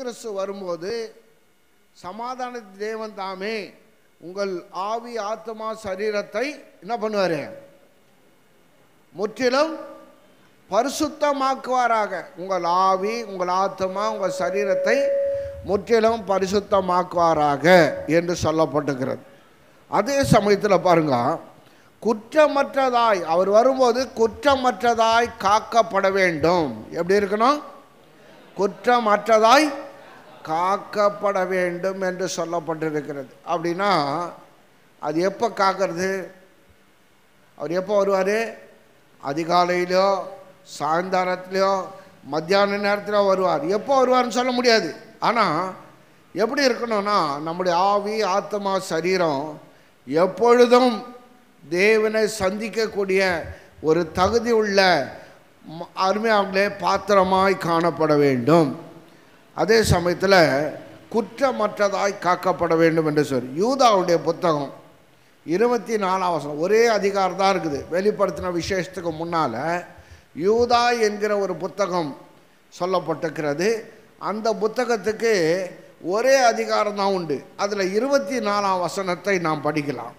கிறிஸ்து வரும்போது சமாதான தேவன் தாமே உங்கள் ஆவி ஆத்மா சரீரத்தை என்ன பண்ணுவார் முற்றிலும் பரிசுத்தமாக்குவாராக உங்கள் ஆவி உங்கள் ஆத்மா உங்கள் சரீரத்தை முற்றிலும் பரிசுத்தமாக்குவாராக என்று சொல்லப்பட்டுகிறது அதே சமயத்தில் பாருங்க குற்றமற்றதாய் அவர் வரும்போது குற்றமற்றதாய் காக்கப்பட வேண்டும் எப்படி இருக்கணும் குற்றமற்றதாய் காக்கப்பட வேண்டும் என்று சொல்லப்பட்டிருக்கிறது அப்படின்னா அது எப்போ காக்கிறது அவர் எப்போ வருவார் அதிகாலையிலோ சாயந்தாரத்துலையோ மத்தியான நேரத்திலோ வருவார் எப்போ வருவார்னு சொல்ல முடியாது ஆனால் எப்படி இருக்கணும்னா நம்முடைய ஆவி ஆத்மா சரீரம் எப்பொழுதும் தேவனை சந்திக்கக்கூடிய ஒரு தகுதி உள்ள ம- அருமையாகலே பாத்திரமாய் காணப்பட வேண்டும் அதே சமயத்தில் குற்றமற்றதாய் காக்கப்பட வேண்டும் என்று சொல்லி யூதாவுடைய புத்தகம் இருபத்தி நாலாம் வசனம் ஒரே அதிகாரம் தான் இருக்குது வெளிப்படுத்தின விசேஷத்துக்கு முன்னால் யூதா என்கிற ஒரு புத்தகம் சொல்லப்பட்டிருக்கிறது அந்த புத்தகத்துக்கு ஒரே அதிகாரம் தான் உண்டு அதில் இருபத்தி நாலாம் வசனத்தை நாம் படிக்கலாம்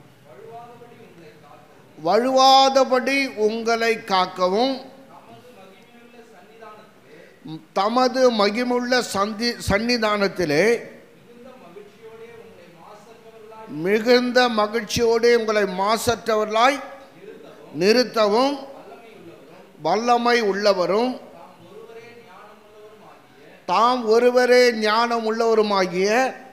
வழுவாதபடி உங்களை காக்கவும் தமது மகிமுள்ள சந்தி சன்னிதானத்திலே மிகுந்த மகிழ்ச்சியோடு உங்களை மாசற்றவர்களாய் நிறுத்தவும் வல்லமை உள்ளவரும் தாம் ஒருவரே ஞானம் உள்ளவருமாகிய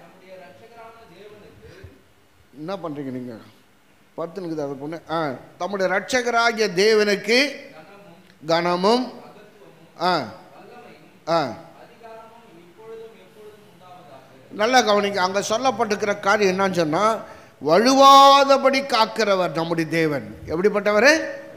என்ன பண்ணுறீங்க நீங்கள் பத்துனுக்குது அது பொண்ணு ஆ தம்முடைய ரட்சகராகிய தேவனுக்கு கனமும் ஆ ஆ நல்லா கவனிங்க அங்கே சொல்லப்பட்டிருக்கிற காரியம் என்னன்னு சொன்னால் வழுவாதபடி காக்கிறவர் நம்முடைய தேவன் எப்படிப்பட்டவர்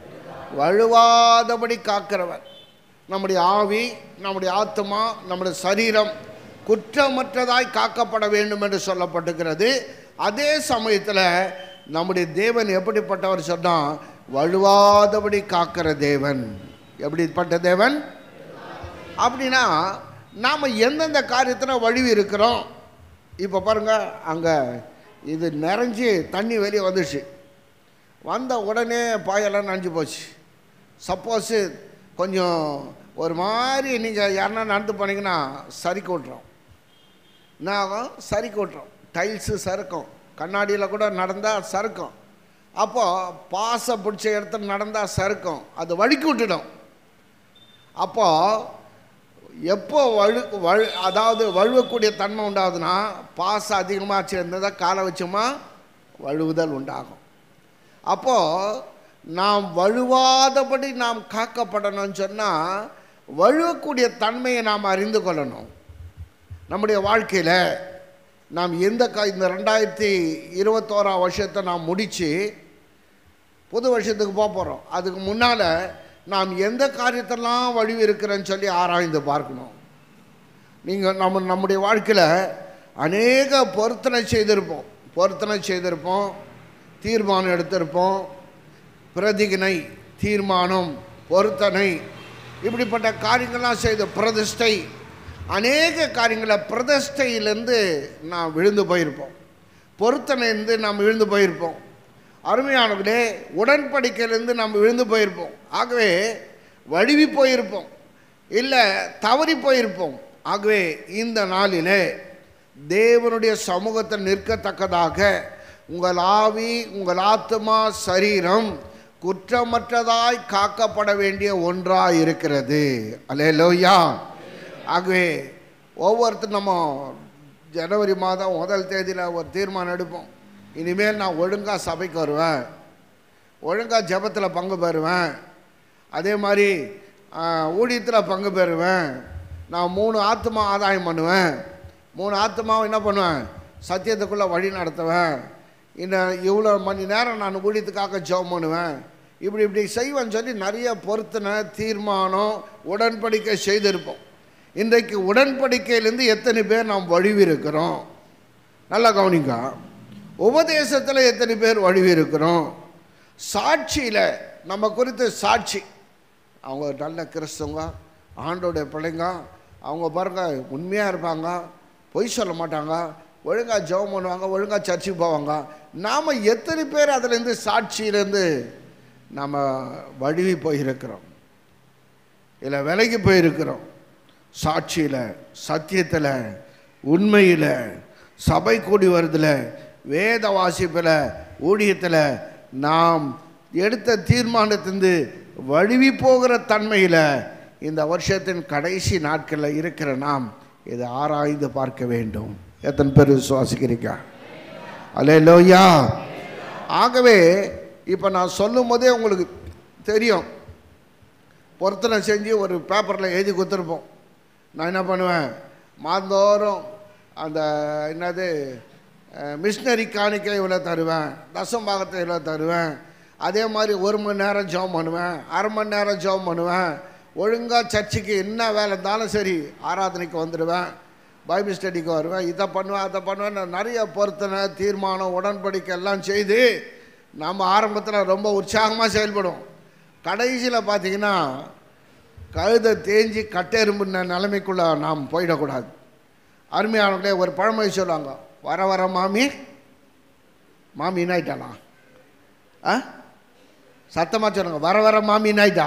வழுவாதபடி காக்கிறவர் நம்முடைய ஆவி நம்முடைய ஆத்மா நம்முடைய சரீரம் குற்றமற்றதாய் காக்கப்பட வேண்டும் என்று சொல்லப்பட்டிருக்கிறது அதே சமயத்தில் நம்முடைய தேவன் எப்படிப்பட்டவர் சொன்னால் வழுவாதபடி காக்கிற தேவன் எப்படிப்பட்ட தேவன் அப்படின்னா நாம் எந்தெந்த காரியத்தில் வழுவி இருக்கிறோம் இப்போ பாருங்கள் அங்கே இது நிறைஞ்சி தண்ணி வெளியே வந்துடுச்சு வந்த உடனே பாயெல்லாம் நனைஞ்சு போச்சு சப்போஸு கொஞ்சம் ஒரு மாதிரி நீங்கள் யாருன்னா நடந்து போனீங்கன்னா சறுக்கி விட்றோம் என்ன ஆகும் சறுக்கி விட்றோம் டைல்ஸு சறுக்கும் கண்ணாடியில் கூட நடந்தால் சறுக்கும் அப்போது பாசை பிடிச்ச இடத்துல நடந்தால் சறுக்கும் அது வழுக்கி விட்டுடும் அப்போது எப்போ வழு வழு அதாவது வழுவக்கூடிய தன்மை உண்டாகுதுன்னா பாசம் அதிகமாக சேர்ந்ததை காலை வச்சோமா வழுவுதல் உண்டாகும் அப்போது நாம் வழுவாதபடி நாம் காக்கப்படணும்னு சொன்னால் வழுவக்கூடிய தன்மையை நாம் அறிந்து கொள்ளணும் நம்முடைய வாழ்க்கையில் நாம் எந்த க இந்த ரெண்டாயிரத்தி இருபத்தோராம் வருஷத்தை நாம் முடித்து புது வருஷத்துக்கு போக போகிறோம் அதுக்கு முன்னால் நாம் எந்த காரியத்தெல்லாம் வழிவு இருக்கிறேன்னு சொல்லி ஆராய்ந்து பார்க்கணும் நீங்கள் நம்ம நம்முடைய வாழ்க்கையில் அநேக பொருத்தனை செய்திருப்போம் பொருத்தனை செய்திருப்போம் தீர்மானம் எடுத்திருப்போம் பிரதிகினை தீர்மானம் பொருத்தனை இப்படிப்பட்ட காரியங்கள்லாம் செய்த பிரதிஷ்டை அநேக காரியங்களை பிரதிஷ்டையிலேருந்து நாம் விழுந்து போயிருப்போம் பொருத்தனையிலேருந்து நாம் விழுந்து போயிருப்போம் அருமையானவர்களே உடன்படிக்கையிலேருந்து நம்ம விழுந்து போயிருப்போம் ஆகவே வழுவி போயிருப்போம் இல்லை தவறி போயிருப்போம் ஆகவே இந்த நாளிலே தேவனுடைய சமூகத்தில் நிற்கத்தக்கதாக உங்கள் ஆவி உங்கள் ஆத்மா சரீரம் குற்றமற்றதாய் காக்கப்பட வேண்டிய ஒன்றாக இருக்கிறது அல்லேலூயா ஆகவே ஒவ்வொருத்தரும் நம்ம ஜனவரி மாதம் முதல் தேதியில் ஒரு தீர்மானம் எடுப்போம் இனிமேல் நான் ஒழுங்காக சபைக்கு வருவேன் ஒழுங்காக ஜெபத்தில் பங்கு பெறுவேன் அதே மாதிரி ஊழியத்தில் பங்கு பெறுவேன் நான் மூணு ஆத்மா ஆதாயம் பண்ணுவேன் மூணு ஆத்மாவை என்ன பண்ணுவேன் சத்தியத்துக்குள்ளே வழி நடத்துவேன் இந்த இவ்வளோ மணி நேரம் நான் ஊழியத்துக்காக ஜெபம் பண்ணுவேன் இப்படி இப்படி செய்வேன்னு சொல்லி நிறைய பொருத்தனை தீர்மானம் உடன்படிக்கை செய்திருப்போம் இன்றைக்கு உடன்படிக்கையிலேருந்து எத்தனை பேர் நாம் வழுவி இருக்கிறோம் நல்லா கவனிங்க உபதேசத்தில் எத்தனை பேர் வழுவி இருக்கிறோம் சாட்சியில் நம்ம குறித்து சாட்சி அவங்க நல்ல கிறிஸ்தவங்க ஆண்டோடைய பிள்ளைங்க அவங்க பாருங்க உண்மையாக இருப்பாங்க பொய் சொல்ல மாட்டாங்க ஒழுங்காக ஜெபம் பண்ணுவாங்க ஒழுங்காக சர்ச்சுக்கு போவாங்க நாம் எத்தனை பேர் அதுலேருந்து சாட்சியிலேருந்து நம்ம வழுவி போயிருக்கிறோம் இல்லை விலகி போயிருக்கிறோம் சாட்சியில் சத்தியத்தில் உண்மையில் சபை கூடி வருதுல வேத வாசிப்பில் ஊழியத்தில் நாம் எடுத்த தீர்மானத்திலிருந்து வழுவி போகிற தன்மையில் இந்த வருஷத்தின் கடைசி நாட்களில் இருக்கிற நாம் இதை ஆராய்ந்து பார்க்க வேண்டும் எத்தனை பேர் விசுவாசிக்கிறீங்க அலே லோயா ஆகவே இப்போ நான் சொல்லும் போதே உங்களுக்கு தெரியும் பொருத்தனை செஞ்சு ஒரு பேப்பரில் எழுதி கொடுத்துருப்போம் நான் என்ன பண்ணுவேன் மாதந்தோறும் அந்த என்னது மிஷினரி காணிக்கை இவ்வளோ தருவேன் தசம் பாகத்தை இவ்வளோ தருவேன் அதே மாதிரி ஒரு மணி நேரம் ஜெபம் பண்ணுவேன் அரை மணி நேரம் ஜெபம் பண்ணுவேன் ஒழுங்காக சர்ச்சுக்கு என்ன வேலை இருந்தாலும் சரி ஆராதனைக்கு வந்துடுவேன் பைபிள் ஸ்டடிக்கு வருவேன் இதை பண்ணுவேன் அதை பண்ணுவேன் நான் நிறைய பொருத்தனை தீர்மானம் உடன்படிக்கை எல்லாம் செய்து நம்ம ஆரம்பத்தில் ரொம்ப உற்சாகமாக செயல்படும் கடைசியில் பார்த்தீங்கன்னா கழுதை தேஞ்சி கட்டெரும்புன நிலைமைக்குள்ளே நாம் போயிடக்கூடாது அருமையானவங்களே ஒரு பழமொழி சொல்லுவாங்க வர வர மாமி மாமி என்னாயிட்டாளா ஆ சத்தமாக சொல்லுங்க வர வர மாமி என்னாயிட்டா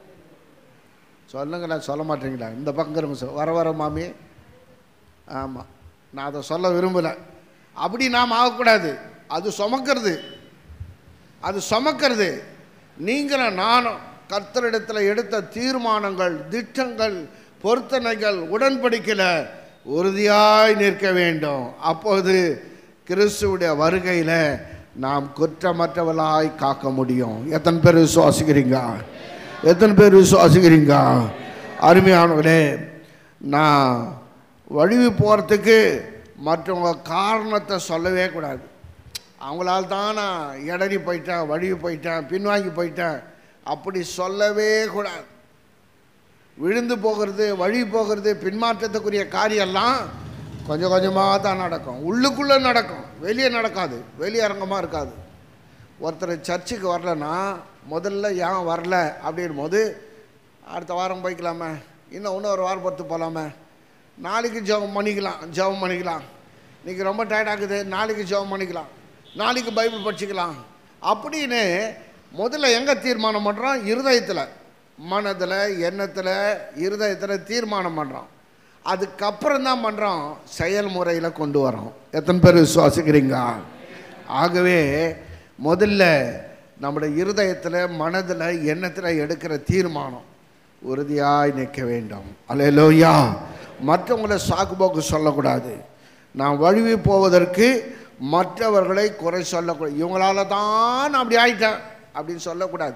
சொல்லுங்களா சொல்ல மாட்டீங்களா இந்த பக்கம் இருங்க சொல் வர வர மாமி ஆமாம் நான் அதை சொல்ல விரும்பலை அப்படி நாம் ஆகக்கூடாது அது சுமக்கிறது அது சுமக்கிறது நீங்களும் நானும் கர்த்தரிடத்தில் எடுத்த தீர்மானங்கள் திட்டங்கள் பொருத்தனைகள் உடன்படிக்கையில் உறுதியாய் நிற்க வேண்டும் அப்போது கிறிஸ்துவுடைய வருகையில் நாம் குற்றமற்றவர்களாய் காக்க முடியும் எத்தனை பேர் விசுவாசிக்கிறீங்க எத்தனை பேர் விசுவாசிக்கிறீங்க அருமையானவர்களே நான் வழிவு போகிறதுக்கு மற்றவங்க காரணத்தை சொல்லவே கூடாது அவங்களால தான் நான் இடறி போயிட்டேன் வழிவு போயிட்டேன் பின்வாங்கி போயிட்டேன் அப்படி சொல்லவே கூடாது விழுந்து போகிறது வழி போகிறது பின்மாற்றத்துக்குரிய காரியெல்லாம் கொஞ்சம் கொஞ்சமாக தான் நடக்கும் உள்ளுக்குள்ளே நடக்கும் வெளியே நடக்காது வெளியரங்கமாக இருக்காது ஒருத்தர் சர்ச்சுக்கு வரலன்னா முதல்ல ஏன் வரல அப்படின் போது அடுத்த வாரம் போய்க்கலாமே இன்னும் இன்னொரு வாரம் பொறுத்து போகலாமே நாளைக்கு ஜெபம் பண்ணிக்கலாம் ஜெபம் பண்ணிக்கலாம் இன்றைக்கி ரொம்ப டயர்டாகுது நாளைக்கு ஜெபம் பண்ணிக்கலாம் நாளைக்கு பைபிள் படிச்சுக்கலாம் அப்படின்னு முதல்ல எங்கே தீர்மானம் பண்ணுறோம் இருதயத்தில் மனதில் எண்ணத்தில் இருதயத்தில் தீர்மானம் பண்ணுறோம் அதுக்கப்புறம் தான் பண்ணுறோம் செயல்முறையில் கொண்டு வரோம் எத்தனை பேர் விசுவாசிக்கிறீங்க ஆகவே முதல்ல நம்முடைய இருதயத்தில் மனதில் எண்ணத்தில் எடுக்கிற தீர்மானம் உறுதியாய் நிற்க வேண்டும் அல்லையா மற்றவங்களை சாக்குபோக்கு சொல்லக்கூடாது நான் வழுவி போவதற்கு மற்றவர்களை குறை சொல்லக்கூடாது இவங்களால தான் நான் அப்படி ஆயிட்டேன் அப்படின்னு சொல்லக்கூடாது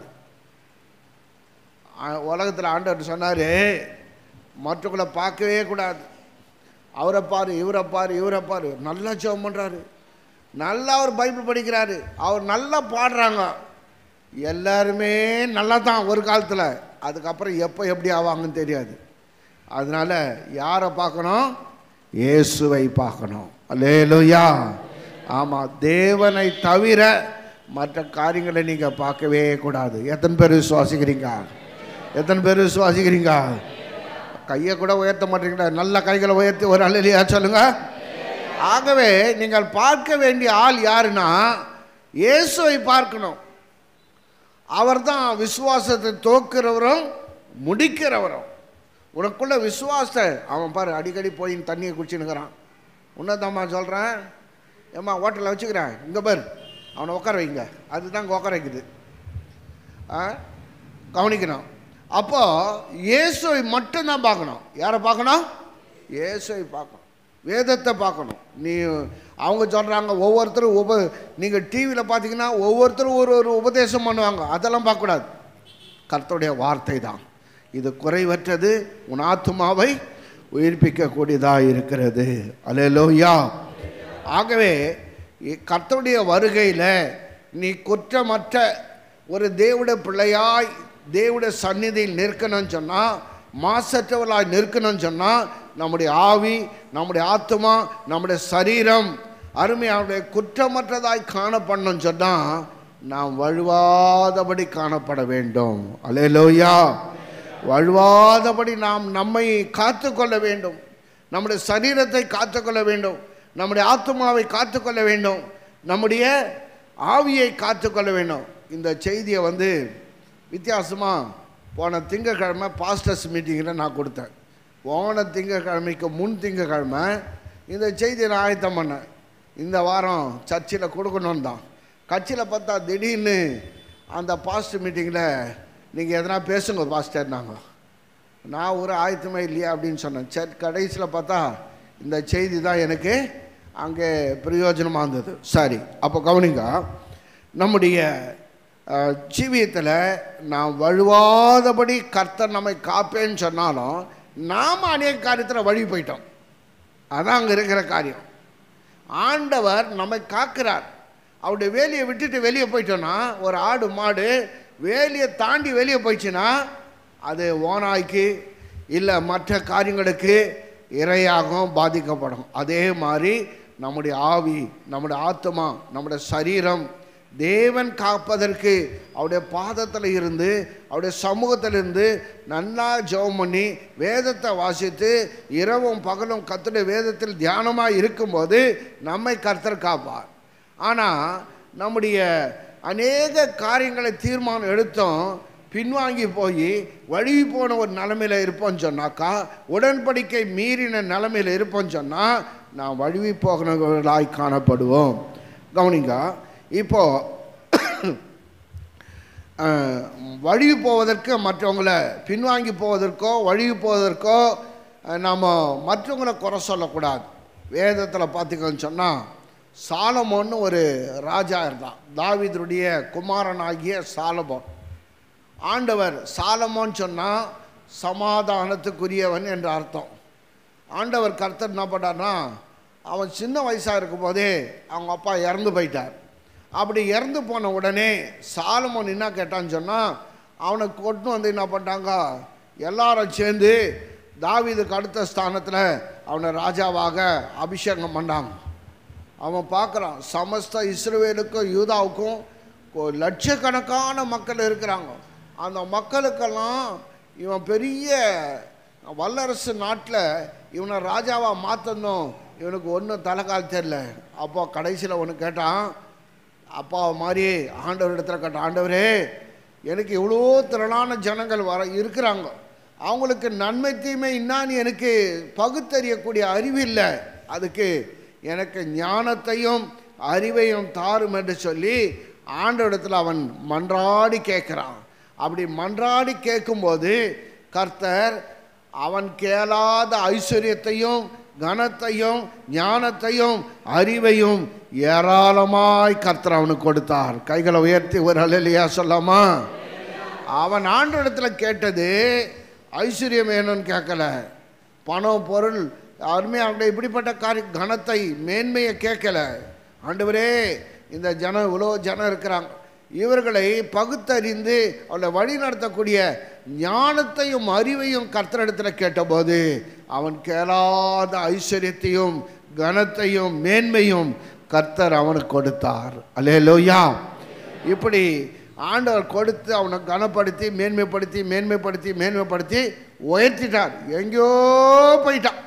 உலகத்தில் ஆண்டவர் சொன்னார் மற்றவங்களை பார்க்கவே கூடாது அவரை பாரு இவரை பாரு இவரை பாரு நல்லா ஜெபம் பண்ணுறாரு நல்லா அவர் பைபிள் படிக்கிறாரு அவர் நல்லா பாடுறாங்க எல்லாருமே நல்லா தான் ஒரு காலத்தில் அதுக்கப்புறம் எப்போ எப்படி ஆவாங்கன்னு தெரியாது அதனால் யாரை பார்க்கணும் இயேசுவை பார்க்கணும் அல்லேலூயா ஆமாம் தேவனை தவிர மற்ற காரியங்களை நீங்கள் பார்க்கவே கூடாது எத்தனை பேர் விசுவாசிக்கிறீங்க எத்தனை பேர் விசுவாசிக்கிறீங்க கையை கூட உயர்த்த மாட்டீங்களா நல்ல கைகளை உயர்த்தி ஒரு அலையிலையா சொல்லுங்க ஆகவே நீங்கள் பார்க்க வேண்டிய ஆள் யாருன்னா இயேசுவை பார்க்கணும் அவர் தான் விசுவாசத்தை தோக்கிறவரும் முடிக்கிறவரும் உனக்குள்ள விசுவாசத்தை அவன் பாரு அடிக்கடி போய் தண்ணியை குடிச்சுன்னுக்கிறான் உன்னதம்மா சொல்கிறேன் ஏம்மா ஹோட்டலில் வச்சுக்கிறேன் இங்கே பாரு அவனை உட்கார வைங்க அதுதான் இங்கே உட்கார வைக்குது ஆ கவனிக்கணும் அப்போ இயேசுவை மட்டும்தான் பார்க்கணும் யாரை பார்க்கணும் இயேசுவை பார்க்கணும் வேதத்தை பார்க்கணும் நீ அவங்க சொல்கிறாங்க ஒவ்வொருத்தரும் உப நீங்கள் டிவியில் பார்த்தீங்கன்னா ஒவ்வொருத்தரும் ஒரு ஒரு உபதேசம் பண்ணுவாங்க அதெல்லாம் பார்க்கக்கூடாது கர்த்தருடைய வார்த்தை தான் இது குறைவற்றது உன் ஆத்மாவை உயிர்ப்பிக்கக்கூடியதாக இருக்கிறது அலையலோயா ஆகவே இ- கர்த்தருடைய வருகையில் நீ குற்றமற்ற ஒரு தேவட பிள்ளையாய் தேவட சந்நிதியில் நிற்கணும்னு சொன்னால் மாசற்றவர்களாய் நிற்கணும்னு சொன்னால் நம்முடைய ஆவி நம்முடைய ஆத்மா நம்முடைய சரீரம் அருமையாவுடைய குற்றமற்றதாய் காணப்படணும்னு சொன்னால் நாம் வழுவாதபடி காணப்பட வேண்டும் அலையலோயா வழுவாதபடி நாம் நம்மை காத்துக்கொள்ள வேண்டும் நம்முடைய சரீரத்தை காத்துக்கொள்ள வேண்டும் நம்முடைய ஆத்மாவை காத்துக்கொள்ள வேண்டும் நம்முடைய ஆவியை காத்துக்கொள்ள வேண்டும் இந்த செய்தியை வந்து வித்தியாசமாக போன திங்கக்கிழமை பாஸ்டர்ஸ் மீட்டிங்கில் நான் கொடுத்தேன் போன திங்கக்கிழமைக்கு முன் திங்கக்கிழமை இந்த செய்தியை நான் ஆயத்தம் பண்ணேன் இந்த வாரம் சர்ச்சில் கொடுக்கணும் தான் கட்சியில் பார்த்தா திடீர்னு அந்த பாஸ்டர் மீட்டிங்கில் நீங்கள் எதனா பேசுங்க பாஸ்டர் நாங்கள் நான் ஒரு ஆயத்தமே இல்லையா அப்படின்னு சொன்னேன் சரி கடைசியில் பார்த்தா இந்த செய்தி தான் எனக்கு அங்கே பிரயோஜனமாக இருந்தது சரி அப்போ கவனிங்க நம்முடைய அஹ், ஜீவியத்தில் நாம் வழுவாதபடி கர்த்தர் நம்மை காப்பேன்னு சொன்னாலும் நாம் அநேக காரியத்தில் வழி போயிட்டோம் அதான் அங்கே இருக்கிற காரியம் ஆண்டவர் நம்மை காக்கிறார் அவருடைய வேலியை விட்டுட்டு வெளியே போயிட்டோன்னா ஒரு ஆடு மாடு வேலியை தாண்டி வெளியே போயிடுச்சுன்னா அது ஓனாய்க்கு இல்லை மற்ற காரியங்களுக்கு இரையாகவும் பாதிக்கப்படும் அதே மாதிரி நம்முடைய ஆவி நம்முடைய ஆத்மா நம்முடைய சரீரம் தேவன் காப்பதற்கு அவருடைய பாதத்தில் இருந்து அவருடைய சமூகத்தில் இருந்து நல்லா ஜெபம் பண்ணி வேதத்தை வாசித்து இரவும் பகலும் கர்த்தருடைய வேதத்தில் தியானமாக இருக்கும்போது நம்மை கர்த்தர் காப்பார் ஆனால் நம்முடைய அநேக காரியங்களை தீர்மானம் எடுத்தோம் பின்வாங்கி போய் வழுவி போன ஒரு நிலமையில் இருப்போம்னு சொன்னாக்கா உடன்படிக்கை மீறின நிலமையில் இருப்போம்னு சொன்னால் நான் வழுவி போகிறவர்களாய் காணப்படுவோம் கவனிங்க இப்போ அஹ், வழுவி போவதற்கு மற்றவங்களை பின்வாங்கி போவதற்கோ வழுவி போவதற்கோ அஹ், நாம் மற்றவங்களை குறை சொல்லக்கூடாது வேதத்தில் பார்த்திங்கன்னு சொன்னால் சாலமோன்னு ஒரு ராஜா இருந்தான் தாவீதுடைய குமாரனாகிய சாலமோன் ஆண்டவர் சாலமோன்னு சொன்னால் சமாதானத்துக்குரியவன் என்ற அர்த்தம் ஆண்டவர் கர்த்தர் என்ன பண்ணார்னா அவன் சின்ன வயசாக இருக்கும்போதே அவங்க அப்பா இறந்து போயிட்டார் அப்படி இறந்து போன உடனே சாலமோன் என்ன கேட்டான்னு சொன்னால் அவனை கொண்டு வந்து என்ன பண்ணிட்டாங்க எல்லாரும் சேர்ந்து தாவீதுக்கு அடுத்த ஸ்தானத்தில் அவனை ராஜாவாக அபிஷேகம் பண்ணாங்க அவன் பார்க்குறான் சமஸ்த இஸ்ரவேலுக்கும் யூதாவுக்கும் கொ- லட்சக்கணக்கான மக்கள் இருக்கிறாங்க அந்த மக்களுக்கெல்லாம் இவன் பெரிய வல்லரசு நாட்டில் இவனை ராஜாவாக மாற்றணும் இவனுக்கு ஒன்றும் தலைக்கால் தெரில அப்போ கடைசியில் ஒன்று கேட்டான் அப்பா மாதிரி ஆண்டவர் இடத்துல கேட்டான் ஆண்டவரே எனக்கு இவ்வளோ திரளான ஜனங்கள் வர இருக்கிறாங்க அவங்களுக்கு நன்மை தீமை என்னான்னு எனக்கு பகுத்தறியக்கூடிய அறிவு இல்லை அதுக்கு எனக்கு ஞானத்தையும் அறிவையும் தாரும் என்று சொல்லி ஆண்டவரிடத்தில் அவன் மன்றாடி கேட்குறான் அப்படி மன்றாடி கேட்கும்போது கர்த்தர் அவன் கேளாத ஐஸ்வர்யத்தையும் கனத்தையும் ஞானத்தையும் அறிவையும் ஏராளமாய் கர்த்தர் அவனுக்கு கொடுத்தார் கைகளை உயர்த்தி ஒரு அலையிலையா சொல்லாமா அவன் ஆண்டவரிடத்தில் கேட்டது ஐஸ்வர்யம் வேணும்னு கேட்கல பணம் பொருள் யாருமே அவனுடைய இப்படிப்பட்ட காரிய கனத்தை மேன்மையை கேட்கல ஆண்டவரே இந்த ஜனம் இவ்வளோ ஜனம் இருக்கிறாங்க இவர்களை பகுத்தறிந்து அவளை வழி நடத்தக்கூடிய ஞானத்தையும் அறிவையும் கர்த்தரிடத்தில் கேட்டபோது அவன் கேளாத ஐஸ்வர்யத்தையும் கனத்தையும் மேன்மையும் கர்த்தர் அவனுக்கு கொடுத்தார் அல்லேலூயா இப்படி ஆண்டவர் கொடுத்து அவனை கனப்படுத்தி மேன்மைப்படுத்தி மேன்மைப்படுத்தி மேன்மைப்படுத்தி உயர்த்திட்டார் எங்கேயோ போயிட்டான்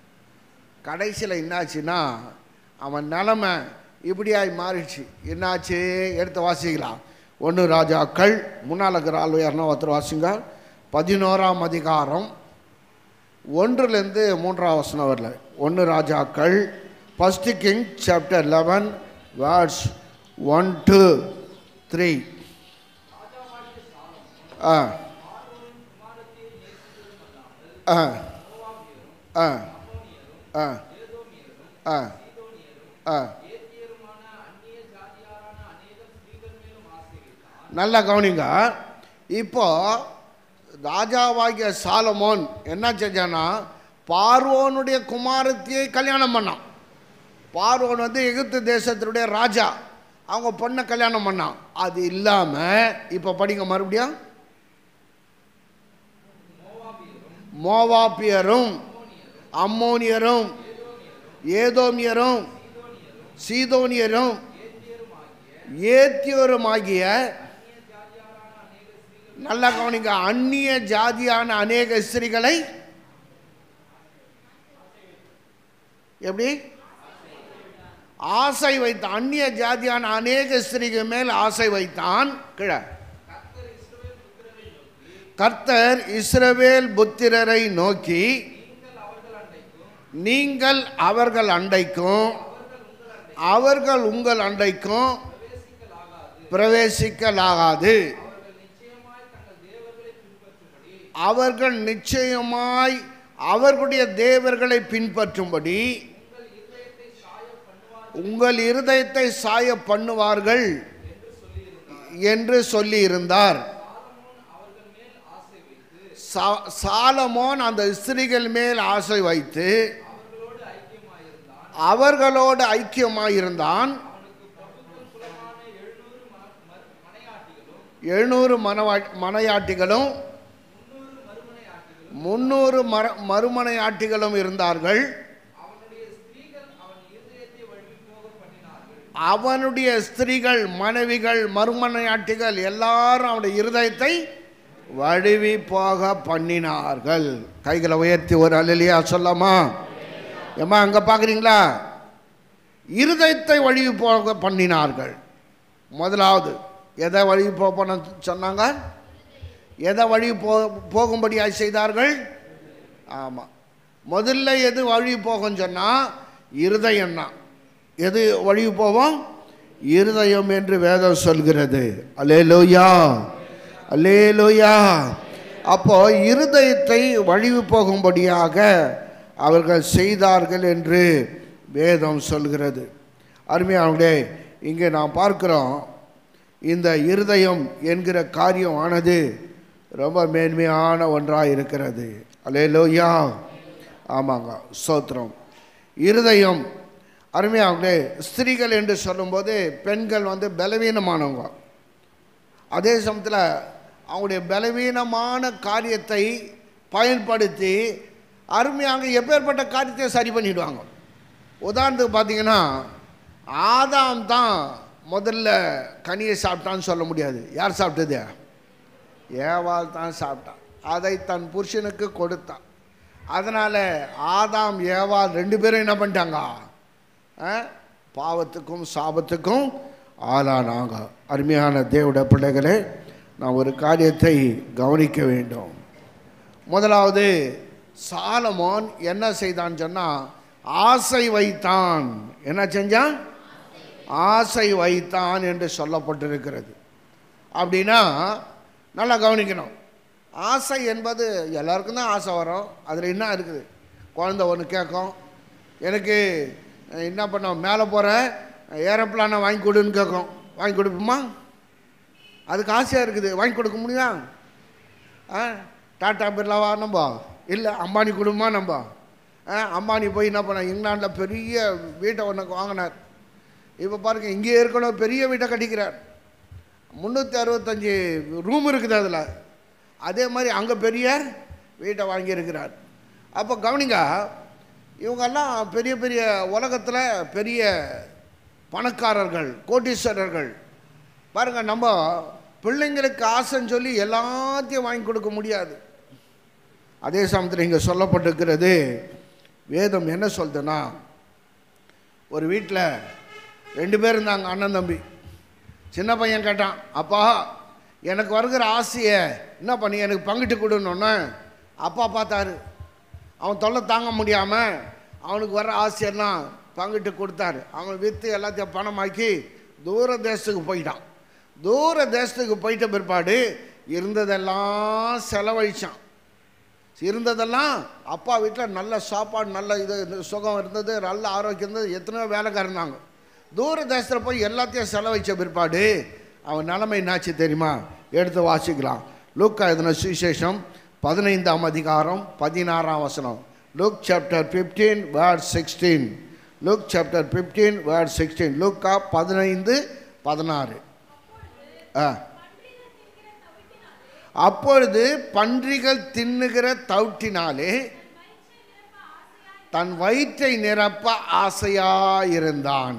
கடைசியில் என்னாச்சுன்னா அவன் நிலமை இப்படியாய் மாறிடுச்சு என்னாச்சு எடுத்து வாசிக்கலாம் ஒன்று ராஜாக்கள் முன்னால் இருக்கிற ஆள் யாருன்னா ஒருத்தர் வாசிங்க பதினோராம் அதிகாரம் ஒன்றுலேருந்து மூன்றாம் வசனம் வரல ஒன்று ராஜாக்கள் first king chapter eleven words one two three ஆ ஆ ஆ ஆ ஆ ஆ நல்லா கவனிங்க இப்போ ராஜாவாகிய சாலமோன் என்ன செஞ்சானா பார்வோனுடைய குமாரத்தியை கல்யாணம் பண்ணான் பார்வோன் வந்து எகிப்து தேசத்தினுடைய ராஜா அவங்க பொண்ணை கல்யாணம் பண்ணான் அது இல்லாமல் இப்போ படிங்க மறுபடியும் மோவாப்பியரும் அம்மோனியரும் ஏதோமியரும் சீதோனியரும் ஏத்தியோருமாகிய நல்லா கவனிங்க அந்நிய ஜாதியான அநேக ஸ்திரிகளை எப்படி ஆசை வைத்தான் அந்நிய ஜாதியான அநேக ஸ்திரிகள் மேல் ஆசை வைத்தான் கீழே கர்த்தர் இஸ்ரவேல் புத்திரரை நோக்கி நீங்கள் அவர்கள் அண்டைக்கும் அவர்கள் உங்கள் அண்டைக்கும் பிரவேசிக்கலாகாது அவர்கள் நிச்சயமாய் அவர்களுடைய தேவர்களை பின்பற்றும்படி உங்கள் இருதயத்தை சாய பண்ணுவார்கள் என்று சொல்லி இருந்தார் சா- சாலமோன் அந்த ஸ்திரீகள் மேல் ஆசை வைத்து அவர்களோடு ஐக்கியமாயிருந்தான் எழுநூறு மனவா மனையாட்டிகளும் முன்னூறு மர மறுமனையாட்டிகளும் இருந்தார்கள் அவனுடைய ஸ்திரீகள் மனைவிகள் மறுமனையாட்டிகள் எல்லாரும் அவனுடைய இருதயத்தை வழுவி போக பண்ணினார்கள் கைகளை உயர்த்தி ஒரு அலிலியா சொல்லாமா ஏம்மா அங்கே பார்க்குறீங்களா இருதயத்தை வழுவி போக பண்ணினார்கள் முதலாவது எதை வழி போக பண்ண சொன்னாங்க எதை வழி போ போகும்படியாக செய்தார்கள் ஆமாம் முதல்ல எது வழி போகும் சொன்னால் இருதயம் தான் எது வழி போவோம் இருதயம் என்று வேதம் சொல்கிறது அலேலோயா அலேலோயா அப்போ இருதயத்தை வழிவு போகும்படியாக அவர்கள் செய்தார்கள் என்று வேதம் சொல்கிறது அருமையானவர்களே இங்கே நாம் பார்க்கிறோம் இந்த இருதயம் என்கிற காரியம் ஆனது ரொம்ப மேன்மையான ஒன்றாக இருக்கிறது அலேலோயா ஆமாங்க சோத்திரம் இருதயம் அருமையாகவே ஸ்திரீகள் என்று சொல்லும்போது பெண்கள் வந்து பலவீனமானவங்க அதே சமயத்தில் அவங்களுடைய பலவீனமான காரியத்தை பயன்படுத்தி அருமையாக எப்பேற்பட்ட காரியத்தை சரி பண்ணிடுவாங்க உதாரணத்துக்கு பார்த்தீங்கன்னா ஆதாம் தான் முதல்ல கனியை சாப்பிட்டான்னு சொல்ல முடியாது யார் சாப்பிட்டது ஏவாள் தான் சாப்பிட்டான் அதை தன் புருஷனுக்கு கொடுத்தான் அதனால் ஆதாம் ஏவாள் ரெண்டு பேரும் என்ன பண்ணிட்டாங்க ஆ? பாவத்துக்கும் சாபத்துக்கும் ஆளானாங்க அருமையான தேவட பிள்ளைகளே நான் ஒரு காரியத்தை கவனிக்க வேண்டும் முதலாவது சாலமோன் என்ன செய்தான் சொன்னால் ஆசை வைத்தான் என்ன செஞ்சான் ஆசை வைத்தான் என்று சொல்லப்பட்டிருக்கிறது அப்படின்னா நல்லா கவனிக்கணும் ஆசை என்பது எல்லாருக்கும் தான் ஆசை வரும் அதில் என்ன இருக்குது குழந்தை ஒன்று கேட்கும் எனக்கு அஹ், என்ன பண்ணோம் மேலே போகிறேன் ஏரோப்ளானை வாங்கி கொடுன்னு கேட்கும் வாங்கி கொடுப்போமா அதுக்கு ஆசையாக இருக்குது வாங்கி கொடுக்க முடியுமா ஆ டாட்டா பிர்லாவா நம்ப இல்லை அம்பானி குடும்பமா நம்ப ஆ அம்பானி போய் என்ன பண்ண இங்கிலாண்டில் பெரிய வீட்டை ஒன்று வாங்கினார் இப்போ பாருங்க இங்கே இருக்கணும் பெரிய வீட்டை கட்டிக்கிறார் முந்நூற்றி அறுபத்தஞ்சி ரூம் இருக்குது அதில் அதே மாதிரி அங்கே பெரிய வீட்டை வாங்கியிருக்கிறார் அப்போ கவனிங்க இவங்கெல்லாம் பெரிய பெரிய உலகத்தில் பெரிய பணக்காரர்கள் கோட்டீஸ்வரர்கள் பாருங்கள் நம்ம பிள்ளைங்களுக்கு ஆசைன்னு சொல்லி எல்லாத்தையும் வாங்கி கொடுக்க முடியாது அதே சமயத்தில் இங்கே சொல்லப்பட்டிருக்கிறது வேதம் என்ன சொல்லுதுன்னா ஒரு வீட்டில் ரெண்டு பேர் இருந்தாங்க அண்ணன் தம்பி சின்ன பையன் கேட்டான் அப்பா எனக்கு வருகிற ஆசையை என்ன பண்ணி எனக்கு பங்கிட்டு கொடுன்னொன்னே அப்பா பார்த்தாரு அவன் தொல்லை தாங்க முடியாமல் அவனுக்கு வர ஆசையெல்லாம் பங்கிட்டு கொடுத்தாரு அவன் விற்று எல்லாத்தையும் பணமாக்கி தூர தேசத்துக்கு போயிட்டான் தூர தேசத்துக்கு போயிட்ட பிற்பாடு இருந்ததெல்லாம் செலவழிச்சான் இருந்ததெல்லாம் அப்பா வீட்டில் நல்ல சாப்பாடு நல்ல இது இது சுகம் இருந்தது நல்ல ஆரோக்கியம் இருந்தது எத்தனையோ வேலைக்காரர் இருந்தாங்க தூர தேசத்தில் போய் எல்லாத்தையும் செலவழிச்ச பிற்பாடு அவன் நிலைமை என்னாச்சு தெரியுமா எடுத்து வாசிக்கலாம் லூக்கா எதன சுவிசேஷம் பதினைந்தாம் அதிகாரம் பதினாறாம் வசனம் Luke chapter fifteen word sixteen Luke chapter fifteen word sixteen லுக்கா பதினைந்து பதினாறு ஆ அப்பொழுது பன்றிகள் தின்னுகிற தவுட்டினாலே தன் வயிற்றை நிரப்ப ஆசையாயிருந்தான்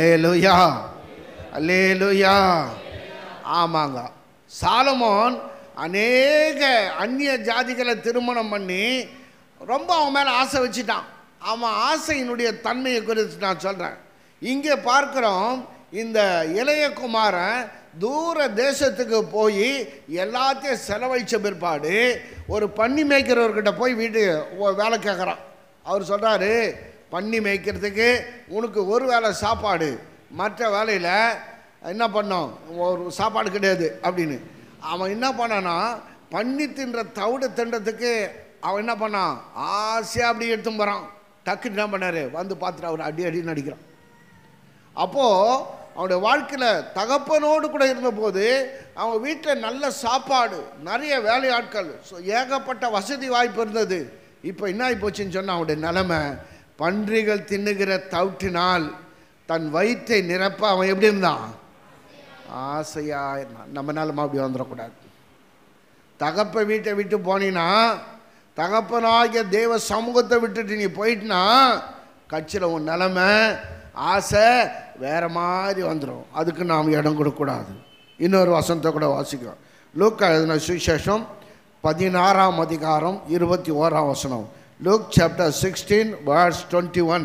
அல்லேலுயா அல்லேலுயா ஆமாங்க சாலமோன் அநேக அந்நிய ஜாதிகளை திருமணம் பண்ணி ரொம்ப அவன் மேலே ஆசை வச்சுட்டான் அவன் ஆசையினுடைய தன்மையை குறித்து நான் சொல்கிறேன் இங்கே பார்க்குறோம் இந்த இளைய குமாரன் தூர தேசத்துக்கு போய் எல்லாத்தையும் செலவழிச்ச பிற்பாடு ஒரு பன்னி மேய்க்கிறவர்கிட்ட போய் வீட்டு ஒ- வேலை கேட்குறான் அவர் சொல்கிறாரு பன்னி மேய்க்கிறதுக்கு உனக்கு ஒரு வேளை சாப்பாடு மற்ற வேலையில் என்ன பண்ணோம் ஒரு சாப்பாடு கிடையாது அப்படின்னு அவன் என்ன பண்ணானா பன்னி தின்ற தவிடு தின்றதுக்கு அவன் என்ன பண்ணான் ஆசையாக அப்படி எடுத்து போகிறான் டக்குன்னு என்ன பண்ணாரு வந்து பார்த்துட்டு அவர் அடி அடின்னு அடிக்கிறான் அப்போது அவனுடைய வாழ்க்கையில் தகப்பனோடு கூட இருந்தபோது அவங்க வீட்டில் நல்ல சாப்பாடு நிறைய வேலையாட்கள் ஸோ ஏகப்பட்ட வசதி வாய்ப்பு இருந்தது இப்போ என்ன ஆகி போச்சுன்னு சொன்னால் அவனுடைய நிலைமை பன்றிகள் தின்னுகிற தவிட்டினால் தன் வயிற்றை நிரப்ப அவன் எப்படி இருந்தான் ஆசையாக இருந்தான் நம்ம நிலமை அப்படி வந்துடக்கூடாது தகப்ப வீட்டை விட்டு போனீன்னா தகப்பனாகிய தேவ சமூகத்தை விட்டுட்டு நீ போயிட்டுனா கட்சியில் உன் நிலமை ஆசை வேற மாதிரி வந்துடும் அதுக்கு நாம் இடம் கொடுக்கக்கூடாது இன்னொரு வசனத்தை கூட வாசிக்கிறோம் லூக்கா எழுதின சுவிசேஷம் பதினாறாம் அதிகாரம் இருபத்தி ஓராம் வசனம் Luke chapter sixteen verse twenty one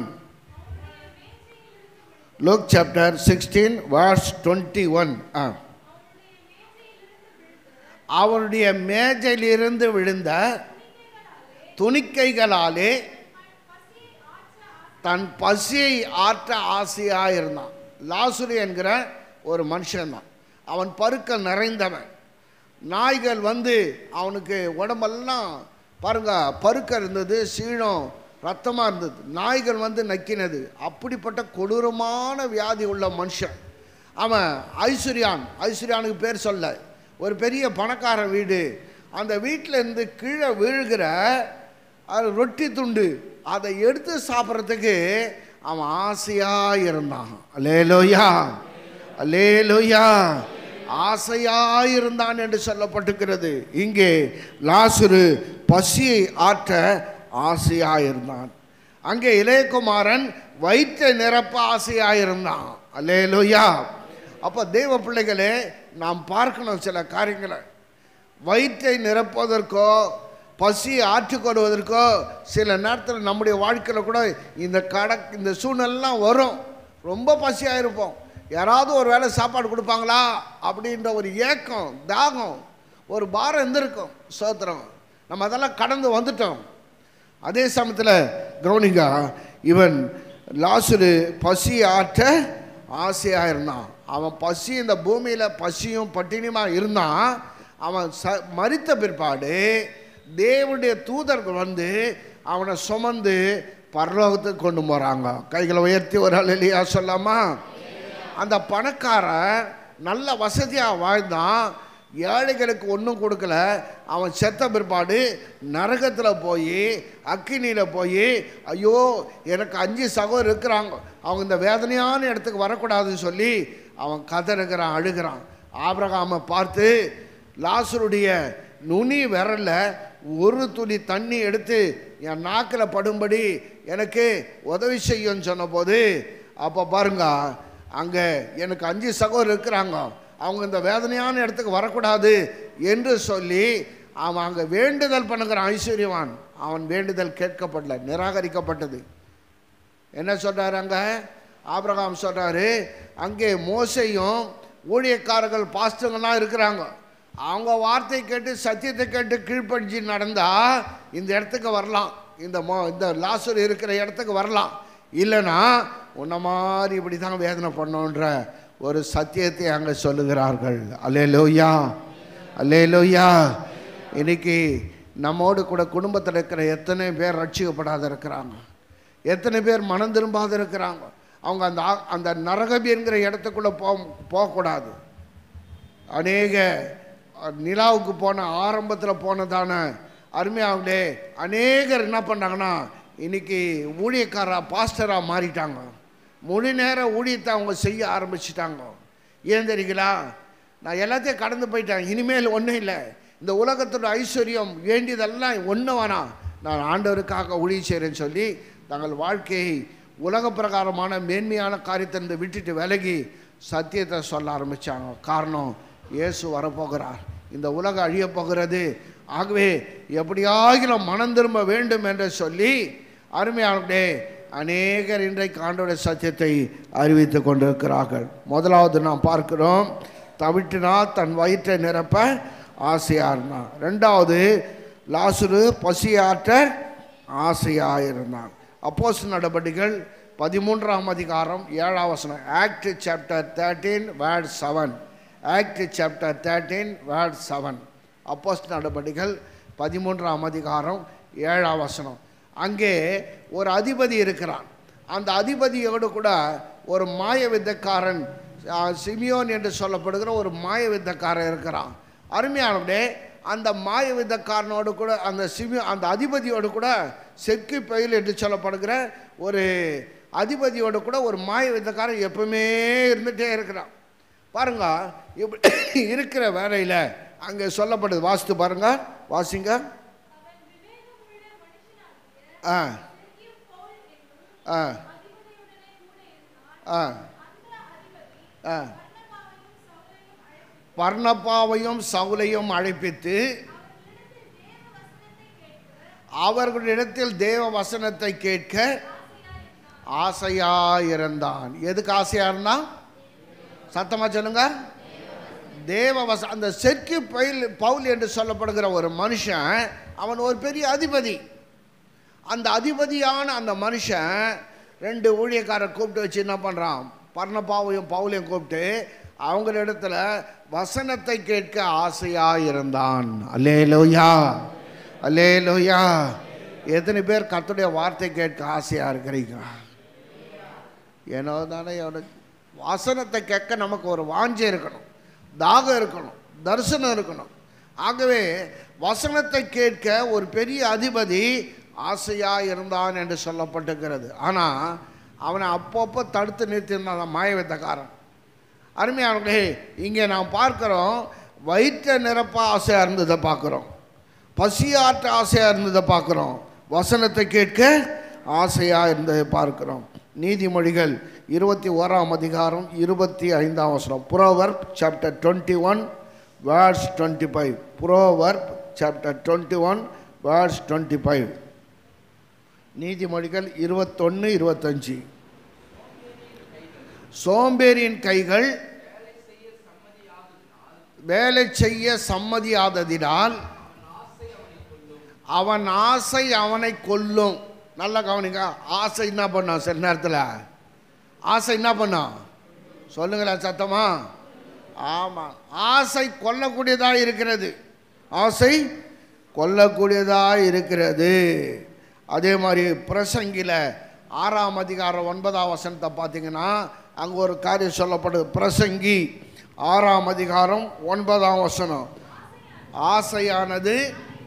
Luke chapter sixteen verse twenty one ஆ அவருடைய மேஜையிலிருந்து விழுந்த துணிக்கைகளாலே தன் பசியை ஆற்ற ஆசையாக இருந்தான் லாசுரி என்கிற ஒரு மனுஷன்தான் அவன் பருக்கள் நிறைந்தவன் நாய்கள் வந்து அவனுக்கு உடம்பெல்லாம் பாருங்க பருக்க இருந்தது சீழம் ரத்தமாக இருந்தது நாய்கள் வந்து நக்கினது அப்படிப்பட்ட கொடூரமான வியாதி உள்ள மனுஷன் அவன் ஐஸ்வர்யான் ஐஸ்வர்யானுக்கு பேர் சொல்ல ஒரு பெரிய பணக்கார வீடு அந்த வீட்டில் இருந்து கீழே விழுகிற அது ரொட்டி துண்டு அதை எடுத்து சாப்பிட்றதுக்கு அவன் ஆசையாக இருந்தான் அலேலோயா அலேலோயா ஆசையாக இருந்தான் என்று சொல்லப்பட்டிருக்கிறது இங்கே லாசுரு பசியை ஆற்ற ஆசையாக இருந்தான் அங்கே இளையகுமாரன் வயிற்றை நிரப்ப ஆசையாக இருந்தான் அலேலோயா அப்போ தேவ பிள்ளைகளே நாம் பார்க்கணும் சில காரியங்களை வயிற்றை நிரப்புவதற்கோ பசி ஆற்றுக்கொள்வதற்கோ சில நேரத்தில் நம்முடைய வாழ்க்கையில் கூட இந்த கட இந்த சூழ்நிலாம் வரும் ரொம்ப பசியாக இருப்போம் யாராவது ஒரு வேளை சாப்பாடு கொடுப்பாங்களா அப்படின்ற ஒரு ஏக்கம் தாகம் ஒரு பாரம் இருந்திருக்கும் சோத்திரம் நம்ம அதெல்லாம் கடந்து வந்துட்டோம் அதே சமயத்தில் கவனிங்க இவன் லாசுரு பசி ஆற்ற ஆசையாக இருந்தான் அவன் பசி இந்த பூமியில் பசியும் பட்டினியுமா இருந்தான் அவன் ச மறித்த பிற்பாடு தேவனுடைய தூதர்கள் வந்து அவனை சுமந்து பரலோகத்துக்கு கொண்டு போகிறாங்க கைகளை உயர்த்தி ஒரு ஆள் இல்லையா சொல்லாமா அந்த பணக்காரன் நல்ல வசதியாக வாழ்ந்தான் ஏழைகளுக்கு ஒன்றும் கொடுக்கல அவன் செத்த பிற்பாடு நரகத்தில் போய் அக்கினியில் போய் ஐயோ எனக்கு அஞ்சு சகோதரர் இருக்கிறாங்க அவங்க இந்த வேதனையான இடத்துக்கு வரக்கூடாதுன்னு சொல்லி அவன் கதறுகிறான் அழுகிறான் ஆபிரகாமை பார்த்து லாசருடைய நுனி விரல்ல ஒரு துளி தண்ணி எடுத்து என் நாக்கில் படும்படி எனக்கு உதவி செய்யும்னு சொன்னபோது அப்போ பாருங்க அங்கே எனக்கு அஞ்சு சகோதரர் இருக்கிறாங்க அவங்க இந்த வேதனையான இடத்துக்கு வரக்கூடாது என்று சொல்லி அவன் அங்கே வேண்டுதல் பண்ணுகிறான் ஐஸ்வர்யவான் அவன் வேண்டுதல் கேட்கப்படல நிராகரிக்கப்பட்டது என்ன சொல்றாரு அங்க ஆபிரகாம் சொல்றாரு அங்கே மோசையும் ஊழியக்காரர்கள் பாஸ்டங்கள்லாம் இருக்கிறாங்க அவங்க வார்த்தை கேட்டு சத்தியத்தை கேட்டு கீழ்ப்படிஞ்சு நடந்தா இந்த இடத்துக்கு வரலாம் இந்த மோ இந்த லாசர் இருக்கிற இடத்துக்கு வரலாம் இல்லைன்னா உன்ன மாதிரி இப்படி தான் வேதனை பண்ணோன்ற ஒரு சத்தியத்தை அங்கே சொல்லுகிறார்கள் அல்லே லோய்யா அல்லே லோய்யா இன்னைக்கு நம்மோடு கூட குடும்பத்தில் இருக்கிற எத்தனை பேர் ரட்சிக்கப்படாத இருக்கிறாங்க எத்தனை பேர் மனம் திரும்பாத இருக்கிறாங்க அவங்க அந்த ஆ- அந்த நரகபிங்கிற இடத்துக்குள்ளே போக போகக்கூடாது அநேக அஹ், நிலாவுக்கு போன ஆரம்பத்தில் போனதான அருமையாவுடைய அநேகர் என்ன பண்ணாங்கன்னா இன்னைக்கு ஊழியக்காரா பாஸ்டராக மாறிட்டாங்க முழு நேர ஊழியத்தை அவங்க செய்ய ஆரம்பிச்சிட்டாங்க ஏன் தெரியுங்களா நான் எல்லாத்தையும் கடந்து போயிட்டேன் இனிமேல் ஒன்றும் இல்லை இந்த உலகத்தோட ஐஸ்வர்யம் வேண்டியதெல்லாம் ஒன்றும் வேணாம் நான் ஆண்டவருக்காக ஊழிய செய்கிறேன்னு சொல்லி தங்கள் வாழ்க்கையை உலக பிரகாரமான மேன்மையான காரியத்தை இருந்து விட்டுட்டு விலகி சத்தியத்தை சொல்ல ஆரம்பித்தாங்க காரணம் இயேசு வரப்போகிறார் இந்த உலகம் அழியப் போகிறது ஆகவே எப்படியாகிலும் மனம் திரும்ப வேண்டும் என்று சொல்லி அருமையானே அநேகர் இன்றைக்கு ஆண்டோட சத்தியத்தை அறிவித்து கொண்டிருக்கிறார்கள் முதலாவது நாம் பார்க்கிறோம் தவிட்டினா தன் வயிற்றை நிரப்ப ஆசையாருனா ரெண்டாவது லாசுரு பசியாற்ற ஆசையாக இருந்தான் அப்போஸ் நடவடிக்கைகள் பதிமூன்றாம் அதிகாரம் ஏழாம் வசனம் Act chapter thirteen word seven Act chapter thirteen word seven அப்போஸ் நடவடிக்கைகள் பதிமூன்றாம் அதிகாரம் ஏழாம் வசனம் அங்கே ஒரு அதிபதி இருக்கிறான் அந்த அதிபதியோடு கூட ஒரு மாய வித்தைக்காரன் ஆ, சிமியோன் என்று சொல்லப்படுகிற ஒரு மாய வித்தைக்காரன் இருக்கிறான் அருமையானவனே அந்த மாய வித்தைக்காரனோடு கூட அந்த சிமி அந்த அதிபதியோடு கூட செக்கு பயில் என்று சொல்லப்படுகிற ஒரு அதிபதியோடு கூட ஒரு மாய வித்தைக்காரன் எப்பவுமே இருந்துகிட்டே இருக்கிறான் பாருங்க இப்படி இருக்கிற வேலையில் அங்கே சொல்லப்படுது வாசித்து பாருங்க வாசிங்க ஆ ஆ ஆ ஆ பர்ணப்பாவையும் சவுலையும் அழைப்பித்து அவர்களிடத்தில் தேவ வசனத்தை கேட்க ஆசையாயிருந்தான் எதுக்கு ஆசையா இருந்தான் சத்தமா சொல்லுங்க தேவ வச அந்த செக்கு பயில் பவுல் என்று சொல்லப்படுகிற ஒரு மனுஷன் அவன் ஒரு பெரிய அதிபதி அந்த அதிபதியான அந்த மனுஷன் ரெண்டு ஊழியக்காரர் கூப்பிட்டு வச்சு என்ன பண்ணுறான் பர்ணப்பாவையும் பவுலையும் கூப்பிட்டு அவங்களிடத்துல வசனத்தை கேட்க ஆசையாக இருந்தான் அல்லே லோயா அல்லே லோயா எத்தனை பேர் கர்த்தருடைய வார்த்தை கேட்க ஆசையாக இருக்கிறீங்க ஏனோ தானே எவனோ வசனத்தை கேட்க நமக்கு ஒரு வாஞ்சை இருக்கணும் தாகம் இருக்கணும் தரிசனம் இருக்கணும் ஆகவே வசனத்தை கேட்க ஒரு பெரிய அதிபதி ஆசையாக இருந்தான் என்று சொல்லப்பட்டிருக்கிறது ஆனால் அவனை அப்பப்போ தடுத்து நிறுத்தியிருந்தான் அந்த மாயவித்தக்காரன் அருமையானவர்களே இங்கே நாம் பார்க்குறோம் வயிற்றை நிரப்ப ஆசையாக இருந்ததை பார்க்குறோம் பசியாற்ற ஆசையாக இருந்ததை பார்க்குறோம் வசனத்தை கேட்க ஆசையாக இருந்ததை பார்க்கிறோம் நீதிமொழிகள் இருபத்தி ஓராம் அதிகாரம் இருபத்தி ஐந்தாம் வசனம் Proverb chapter twenty one words twenty five Proverb chapter twenty one words twenty five நீதிமொழிகள் இருபத்தொன்று இருபத்தஞ்சி சோம்பேறியின் கைகள் வேலை செய்ய சம்மதியாததினால் அவன் ஆசை அவனை கொல்லும் நல்லா கவனிங்க ஆசை என்ன பண்ணான் சில நேரத்தில் ஆசை என்ன பண்ணான் சொல்லுங்களேன் சத்தமா ஆமாம் ஆசை கொல்லக்கூடியதாக இருக்கிறது ஆசை கொல்லக்கூடியதாக இருக்கிறது அதே மாதிரி பிரசங்கில ஆறாம் அதிகாரம் ஒன்பதாம் வசனத்தை பார்த்தீங்கன்னா அங்கே ஒரு காரியம் சொல்லப்படுது பிரசங்கி ஆறாம் அதிகாரம் ஒன்பதாம் வசனம் ஆசையானது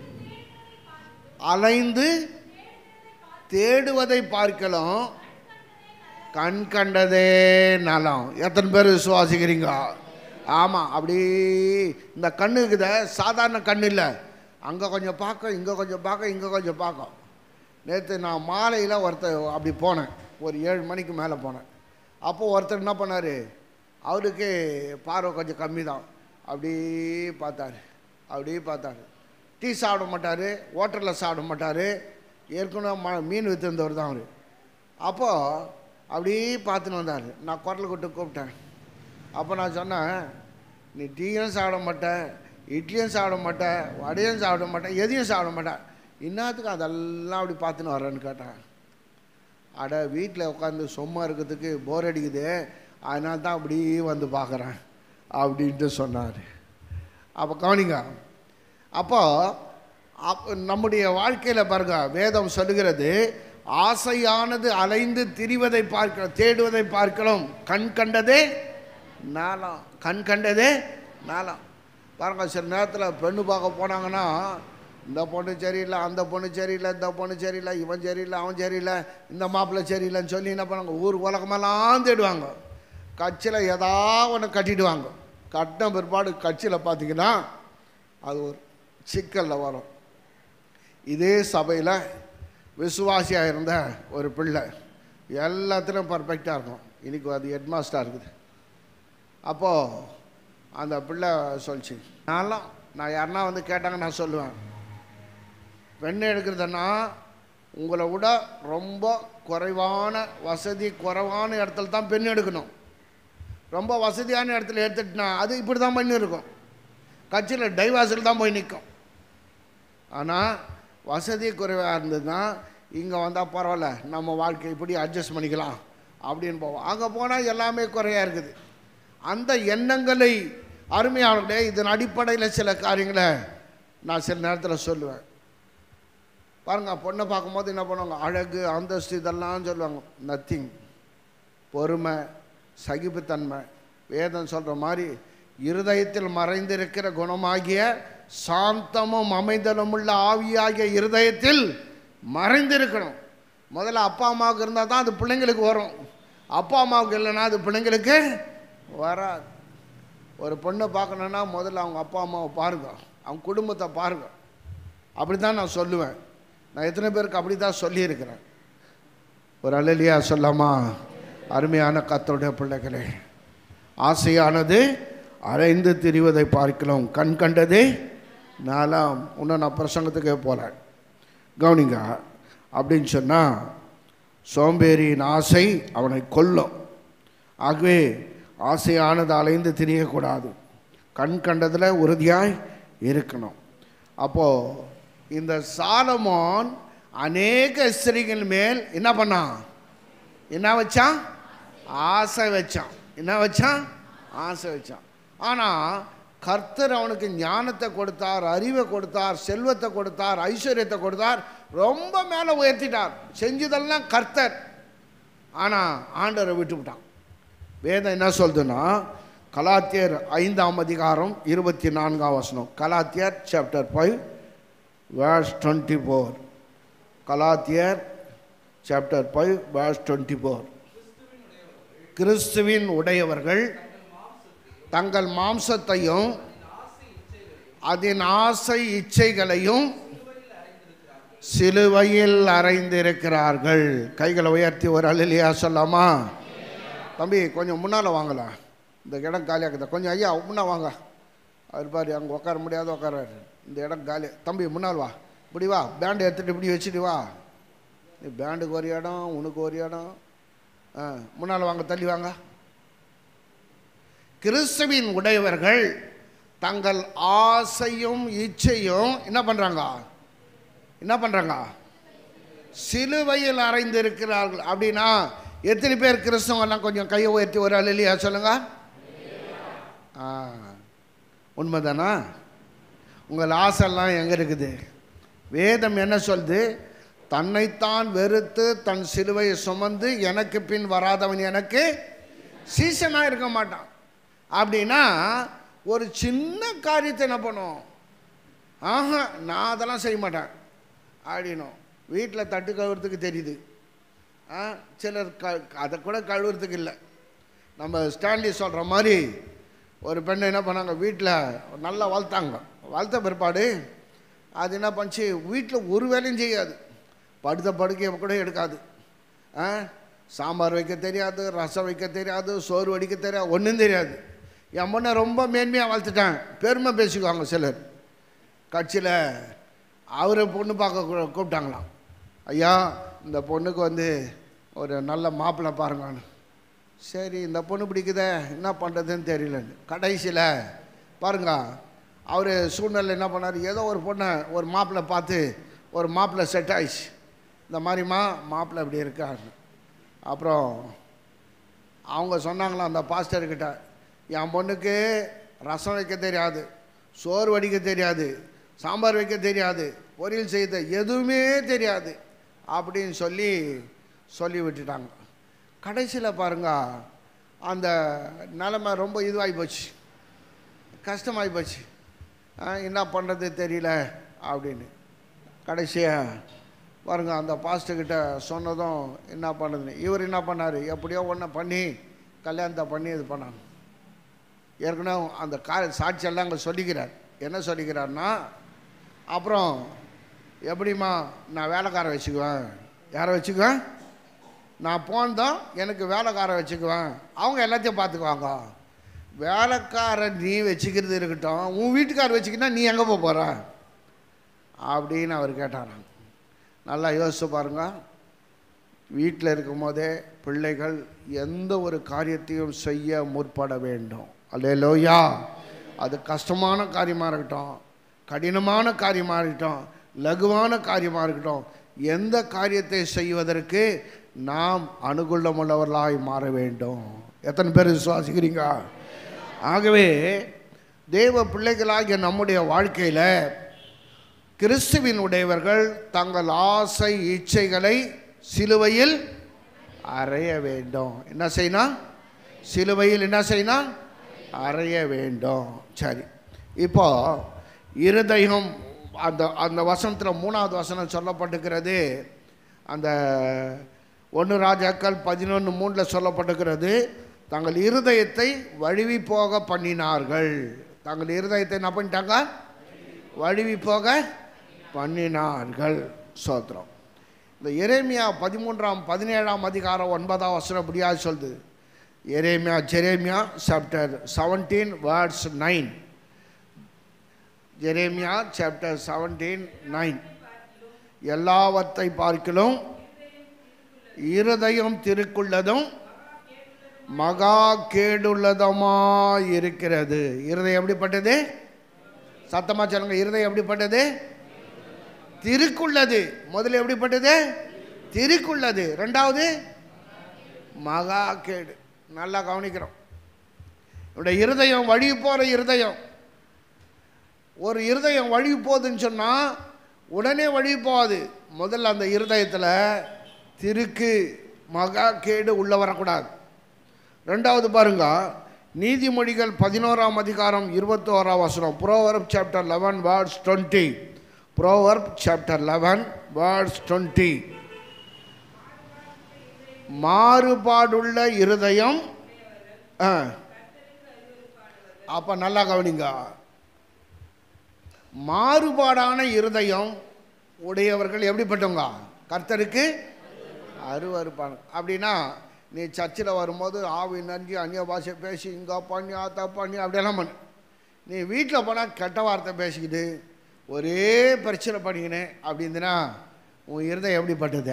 அலைந்து தேடுவதை பார்க்கலாம் கண் கண்டதே நலம் எத்தனை பேர் விசுவாசிக்கிறீங்க ஆமாம் அப்படி இந்த கண்ணு இருக்குத சாதாரண கண் இல்லை அங்கே கொஞ்சம் பார்க்க இங்கே கொஞ்சம் பார்க்க இங்கே கொஞ்சம் பார்க்கும் நேற்று நான் மாலையில் ஒருத்தர் அப்படி போனேன் ஒரு ஏழு மணிக்கு மேலே போனேன் அப்போது ஒருத்தர் என்ன பண்ணார் அவருக்கு பார்வை கொஞ்சம் கம்மி தான் அப்படி பார்த்தாரு அப்படி பார்த்தாரு டீ சாப்பிட மாட்டார் ஹோட்டலில் சாப்பிட மாட்டார் ஏற்கனவே ம மீன் விற்றுந்தவர் தான் அவர் அப்போது அப்படி பார்த்துன்னு வந்தார் நான் குரல் கொட்டு கூப்பிட்டேன் அப்போ நான் சொன்னேன் நீ டீயும் சாப்பிட மாட்ட இட்லியும் சாப்பிட மாட்ட வடையும் சாப்பிட மாட்டேன் எதையும் சாப்பிட மாட்டேன் இன்னத்துக்கு அதெல்லாம் அப்படி பார்த்துன்னு வரேன்னு கேட்டேன் அட வீட்டில் உட்காந்து சும்மா இருக்கிறதுக்கு போர் அடிக்குது அதனால தான் அப்படி வந்து பார்க்குறேன் அப்படின்ட்டு சொன்னார் அப்போ கவனிங்க அப்போ அப் நம்முடைய வாழ்க்கையில் பாருங்க வேதம் சொல்லுகிறது ஆசையானது அலைந்து திரிவதை பார்க்க தேடுவதை பார்க்கலாம் கண் கண்டதே நாளம் கண் கண்டதே நாளம் பாருங்க சில நேரத்தில் பெண்ணு பார்க்க போனாங்கன்னா இந்த பொண்ணு சரியில்லை அந்த பொண்ணு சரியில்லை இந்த பொண்ணு சரியில்லை இவன் சரியில்லை அவன் சரியில்லை இந்த மாப்பிள்ளை சரியில்லைன்னு சொல்லி என்ன பண்ணுவாங்க ஊர் உலகமெல்லாம் தேடுவாங்க கட்சியில் ஏதாவது ஒன்று கட்டிடுவாங்க கட்டின பிற்பாடு கட்சியில் பார்த்தீங்கன்னா அது ஒரு சிக்கலில் வரும் இதே சபையில் விசுவாசியாக இருந்த ஒரு பிள்ளை எல்லாத்துலேயும் பர்ஃபெக்டாக இருக்கும் இன்னைக்கு அது ஹெட்மாஸ்டராக இருக்குது அப்போது அந்த பிள்ளை சொல்லிச்சு நான்லாம் நான் யாருன்னா வந்து கேட்டாங்க நான் சொல்லுவேன் பெண் எடுக்கிறதுனா உங்களை விட ரொம்ப குறைவான வசதி குறைவான இடத்துல தான் பெண் எடுக்கணும் ரொம்ப வசதியான இடத்துல எடுத்துட்டுனா அது இப்படி தான் பண்ணி இருக்கும் கட்சியில் டைவாஸில் தான் போய் நிற்கும் ஆனால் வசதி குறைவாக இருந்ததுன்னா இங்கே வந்தால் பரவாயில்ல நம்ம வாழ்க்கை இப்படி அட்ஜஸ்ட் பண்ணிக்கலாம் அப்படின்னு போவோம் அங்கே போனால் எல்லாமே குறையாக இருக்குது அந்த எண்ணங்களை அருமையானவர்களே இதன் அடிப்படையில் சில காரியங்களை நான் சில நேரத்தில் சொல்லுவேன் பாருங்க பொண்ணை பார்க்கும்போது என்ன பண்ணுவாங்க அழகு அந்தஸ்து இதெல்லாம் சொல்லுவாங்க நத்திங் பொறுமை சகிப்புத்தன்மை வேதம் சொல்கிற மாதிரி இருதயத்தில் மறைந்திருக்கிற குணமாகிய சாந்தமும் அமைதலும் உள்ள ஆவியாகிய இருதயத்தில் மறைந்திருக்கணும் முதல்ல அப்பா அம்மாவுக்கு இருந்தால் தான் அது பிள்ளைங்களுக்கு வரும் அப்பா அம்மாவுக்கு இல்லைன்னா அது பிள்ளைங்களுக்கு வராது ஒரு பொண்ணை பார்க்கணுன்னா முதல்ல அவங்க அப்பா அம்மாவை பாருங்க அவங்க குடும்பத்தை பாருங்க அப்படி தான் நான் சொல்லுவேன் நான் எத்தனை பேருக்கு அப்படி தான் சொல்லியிருக்கிறேன் ஒரு அழலியா சொல்லாமா அருமையான கத்தருடைய பிள்ளைகளே ஆசையானது அரைந்து திரிவதை பார்க்கலாம் கண் கண்டதே நாலாம் இன்னும் நான் பிரசங்கத்துக்கே போகிறேன் கவனிங்க அப்படின்னு சொன்னால் சோம்பேறியின் ஆசை அவனை கொல்லும் ஆகவே ஆசையானது அலைந்து திரியக்கூடாது கண் கண்டதில் உறுதியாய் இருக்கணும் அப்போது இந்த சாலமோன் அநேக ஸ்திரீகள் மேல் என்ன பண்ணான் என்ன வச்சான் ஆசை வச்சான் என்ன வச்சான் ஆசை வச்சான் ஆனால் கர்த்தர் அவனுக்கு ஞானத்தை கொடுத்தார் அறிவை கொடுத்தார் செல்வத்தை கொடுத்தார் ஐஸ்வர்யத்தை கொடுத்தார் ரொம்ப மேலே உயர்த்திட்டார் செஞ்சதெல்லாம் கர்த்தர் ஆனால் ஆண்டவரை விட்டுவிட்டான் வேதம் என்ன சொல்லுதுன்னா கலாத்தியர் ஐந்தாம் அதிகாரம் இருபத்தி நான்காம் வசனம் கலாத்தியர் chapter five verse twenty four கலாத்தியர் chapter five verse twenty four கிறிஸ்துவின் உடையவர்கள் தங்கள் மாம்சத்தையும் அதன் ஆசை இச்சைகளையும் சிலுவையில் அறைந்திருக்கிறார்கள் கைகளை உயர்த்தி ஒரு அழிலியா சொல்லாமா தம்பி கொஞ்சம் முன்னால் வாங்கலாம் இந்த இடம் காலியாக்குதா கொஞ்சம் ஐயா முன்னா வாங்க அவர் பாரு அங்கே உட்கார முடியாத உட்காராரு இந்த இடம் காலி தம்பி முன்னால் வா இப்படி வா பேண்டு எடுத்துகிட்டு இப்படி வச்சுட்டு வா நீ பேண்டுக்கு ஒரு இடம் உனக்கு ஒரு இடம் ஆ முன்னால் வாங்க தள்ளி வாங்க கிறிஸ்துவின் உடையவர்கள் தங்கள் ஆசையும் இச்சையும் என்ன பண்ணுறாங்க என்ன பண்ணுறாங்க சிலுவையில் அறைந்திருக்கிறார்கள் அப்படின்னா எத்தனை பேர் கிறிஸ்தவங்கெல்லாம் கொஞ்சம் கையை உயர்த்தி ஒரு அழிலியா சொல்லுங்க ஆ உண்மைதானா உங்கள் ஆசைலாம் எங்கே இருக்குது வேதம் என்ன சொல்லுது தன்னைத்தான் வெறுத்து தன் சிலுவையை சுமந்து எனக்கு பின் வராதவன் எனக்கு சீசனாக இருக்க மாட்டான் அப்படின்னா ஒரு சின்ன காரியத்தை என்ன பண்ணும் ஆஹா நான் அதெல்லாம் செய்ய மாட்டேன் அப்படின்னும் வீட்டில் தட்டு கழுவுறதுக்கு தெரியுது ஆ சிலர் க அதை கூட கழுவுறதுக்கு இல்லை நம்ம ஸ்டான்லி சொல்கிற மாதிரி ஒரு பெண்ணை என்ன பண்ணாங்க வீட்டில் நல்லா வளர்த்தாங்க வளர்த்த பிற்பாடு அது என்ன பண்ணுச்சு வீட்டில் ஒரு வேலையும் செய்யாது படுத்த படுக்கையை கூட எடுக்காது ஆ சாம்பார் வைக்க தெரியாது ரசம் வைக்க தெரியாது சோறு வடிக்க தெரியாது ஒன்றும் தெரியாது என் பொண்ணை ரொம்ப மேன்மையாக வளர்த்துட்டேன் பெருமை பேசிக்குவாங்க சிலர் கட்சியில் அவரை பொண்ணு பார்க்க கூ- கூப்பிட்டாங்களாம் ஐயா இந்த பொண்ணுக்கு வந்து ஒரு நல்ல மாப்பிள்ளை பாருங்கன்னு சரி இந்த பொண்ணு பிடிக்குதே என்ன பண்ணுறதுன்னு தெரியலன்னு கடைசியில் பாருங்க அவர் சூழ்நிலை என்ன பண்ணார் ஏதோ ஒரு பொண்ணை ஒரு மாப்பிள்ளை பார்த்து ஒரு மாப்பிள்ளை செட் ஆயிடுச்சு இந்த மாதிரிம்மா மாப்பிள்ளை இப்படி இருக்காரு அப்புறம் அவங்க சொன்னாங்களாம் அந்த பாஸ்டர்கிட்ட என் பொண்ணுக்கு ரசம் வைக்க தெரியாது சோறு வடிக்க தெரியாது சாம்பார் வைக்க தெரியாது பொரியல் செய்த எதுவுமே தெரியாது அப்படின்னு சொல்லி சொல்லி விட்டுட்டாங்க கடைசியில் பாருங்க அந்த நிலைமை ரொம்ப இதுவாகி போச்சு கஷ்டமாகி போச்சு ஆ, என்ன பண்ணுறது தெரியல அப்படின்னு கடைசியாக பாருங்க அந்த பாஸ்டர்கிட்ட சொன்னதும் என்ன பண்ணுதுன்னு இவர் என்ன பண்ணார் எப்படியோ ஒன்று பண்ணி கல்யாணத்தை பண்ணி இது பண்ணாங்க ஏற்கனவே அந்த கா சாட்சியெல்லாம் அங்கே சொல்லிக்கிறார் என்ன சொல்லிக்கிறார்னா அப்புறம் எப்படிம்மா நான் வேலைக்காரன் வச்சுக்குவேன் யாரை வச்சுக்குவேன் நான் போனதும் எனக்கு வேலைக்காரன் வச்சுக்குவேன் அவங்க எல்லாத்தையும் பார்த்துக்குவாங்க வேலைக்காரன் நீ வச்சுக்கிறது இருக்கட்டும் உன் வீட்டுக்காரர் வச்சுக்கிட்டா நீ எங்கே போக போகிற அப்படின்னு அவர் கேட்டாராம் நல்லா யோசிச்சு பாருங்க வீட்டில் இருக்கும் போதே பிள்ளைகள் எந்த ஒரு காரியத்தையும் செய்ய முற்பட வேண்டும் அல்லேலோயா அது கஷ்டமான காரியமாக இருக்கட்டும் கடினமான காரியமாக இருக்கட்டும் லகுவான காரியமாக இருக்கட்டும் எந்த காரியத்தை செய்வதற்கு நாம் அனுகூலமுள்ளவர்களாய் மாற வேண்டும் எத்தனை பேர் விசுவாசிக்கிறீங்க ஆகவே தேவ பிள்ளைகளாகிய நம்முடைய வாழ்க்கையில் கிறிஸ்துவின் உடையவர்கள் தங்கள் ஆசை இச்சைகளை சிலுவையில் அறைய வேண்டும் என்ன செய்யணும் சிலுவையில் என்ன செய்யணும் அறைய வேண்டும் சரி இப்போ இருதயம் அந்த அந்த வசனத்தில் மூணாவது வசனம் சொல்லப்பட்டிருக்கிறது அந்த ஒன்று ராஜாக்கள் பதினொன்று மூணில் சொல்லப்பட்டிருக்கிறது தங்கள் இருதயத்தை வழுவி போக பண்ணினார்கள் தங்கள் இருதயத்தை என்ன பண்ணிட்டாங்க வழுவி போக பண்ணினார்கள் சோத்திரம் இந்த எரேமியா பதிமூன்றாம் பதினேழாம் அதிகாரம் ஒன்பதாம் வசனம் இப்படியா சொல்லுது எரேமியா Jeremiah chapter seventeen words nine Jeremiah chapter seventeen nine எல்லாவற்றை பார்க்கிலும் இருதயம் திருக்குள்ளதும் மகா கேடுள்ளதுமா இருக்கிறது இருதயம் எப்படிப்பட்டது சத்தமா சொல்லுங்க இருதயம் எப்படிப்பட்டது திருக்குள்ளது முதல்ல எப்படிப்பட்டது திருக்குள்ளது ரெண்டாவது மகா கேடு நல்லா கவனிக்கிறோம் இவருடைய இருதயம் வழி போகிற இருதயம் ஒரு இருதயம் வழி போகுதுன்னு சொன்னால் உடனே வழி போகாது முதல்ல அந்த இருதயத்தில் திருக்கு மகா கேடு உள்ளே வரக்கூடாது ரெண்டாவது பாருங்க நீதிமொழிகள் பதினோராம் அதிகாரம் இருபத்தோராம் வசனம் Proverb chapter eleven words twenty Proverb chapter eleven words twenty மாறுபாடுள்ள இருதயம் ஆ அப்போ நல்லா கவனிங்க மாறுபாடான இருதயம் உடையவர்கள் எப்படிப்பட்டவங்க கர்த்தருக்கு அருவருப்பான அப்படின்னா நீ சர்ச்சில் வரும்போது ஆவி நன்றி அந்நிய பாஷை பேசி இங்கே பண்ணி ஆத்தா பண்ணி அப்படியெல்லாம் பண்ணு நீ வீட்டில் போனால் கெட்ட வார்த்தை பேசிக்கிட்டு ஒரே பிரச்சனை பண்ணிக்கினேன் அப்படின்னா உன் இருதயம் எப்படிப்பட்டது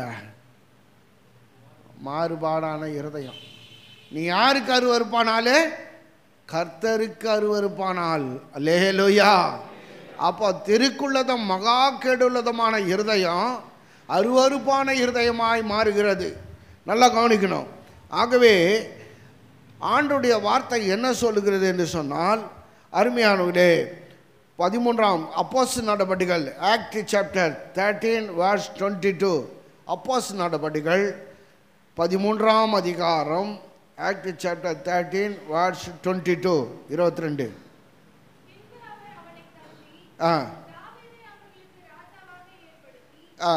மாறுபாடான இருதயம் நீ யாருக்கு அருவருப்பானாலே கர்த்தருக்கு அருவருப்பானால் லேலோயா அப்போ திருக்குள்ளதும் மகா கெடுள்ளதுமான இருதயம் அருவருப்பான இருதயமாய் மாறுகிறது நல்லா கவனிக்கணும் ஆகவே ஆண்டுடைய வார்த்தை என்ன சொல்லுகிறது என்று சொன்னால் அருமையானவர்களே பதிமூன்றாம் அப்போஸ் நடவடிகள் Act chapter thirteen verse twenty two அப்போஸ் நடவடிகள் பதிமூன்றாம் அதிகாரம் Act chapter thirteen verse twenty two இருபத்தி ரெண்டு ஆ ஆ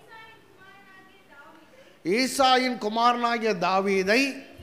ஈசாயின் குமாரனாகிய தாவீதை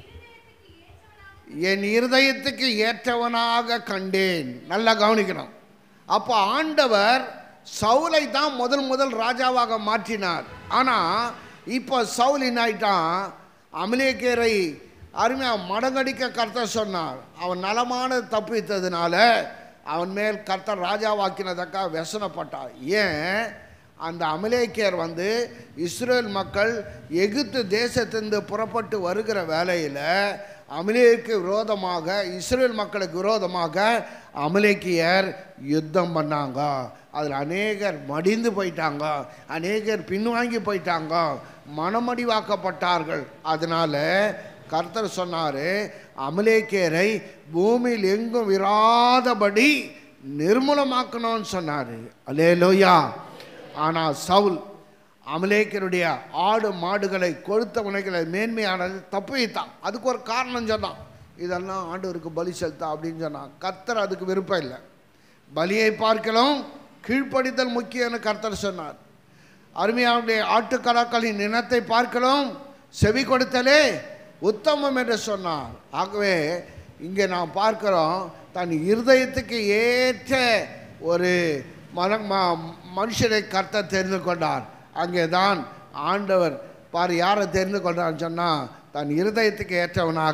என் இருதயத்துக்கு ஏற்றவனாக கண்டேன் நல்லா கவனிக்கணும் அப்போ ஆண்டவர் சவுலை தான் முதல் முதல் ராஜாவாக மாற்றினார் ஆனால் இப்போ சவுல் என்ன ஆயிட்டான் அமலேக்கரை அருமையாக மடங்கடிக்க கர்த்தர் சொன்னார் அவன் நலமான தப்பித்ததுனால அவன் மேல் கர்த்தர் ராஜாவாக்கினதக்கா व्यसனப்பட்டார் ஏன் அந்த அமலேக்கியர் வந்து இஸ்ரேல் மக்கள் எகிப்து தேசத்திலிருந்து புறப்பட்டு வருகிற வேலையில் அமலேக்கு விரோதமாக இஸ்ரேல் மக்களுக்கு விரோதமாக அமலேக்கியர் யுத்தம் பண்ணாங்க அதில் அநேகர் மடிந்து போயிட்டாங்க அநேகர் பின்வாங்கி போயிட்டாங்க மனமடிவாக்கப்பட்டார்கள் அதனால் கர்த்தர் சொன்னார் அமலேக்கியரை பூமியில் எங்கும் விராதபடி நிர்மூலமாக்கணும்னு சொன்னார் அலேலோயா ஆனால் சவுல் அமலேக்கருடைய ஆடு மாடுகளை கொழுத்த உனைகளை மேன்மையானது தப்பு வைத்தான் அதுக்கு ஒரு காரணம் சொன்னான் இதெல்லாம் ஆண்டவருக்கு பலி செலுத்தா அப்படின்னு சொன்னான் கர்த்தர் அதுக்கு விருப்பம் இல்லை பலியை பார்க்கலாம் கீழ்ப்படிதல் முக்கியம்னு கர்த்தர் சொன்னார் அருமையாவுடைய ஆட்டுக்கடாக்களின் இனத்தை பார்க்கலாம் செவி கொடுத்தலே உத்தமம் என்று சொன்னார் ஆகவே இங்கே நாம் பார்க்கிறோம் தன் இருதயத்துக்கு ஏற்ற ஒரு மன ம- மனுஷனை கர்த்தர் தெரிந்து கொண்டார் அங்கே தான் ஆண்டவர் பாரு யாரை தெரிந்து கொண்டான்னு சொன்னால் தன் இருதயத்துக்கு ஏற்றவனாக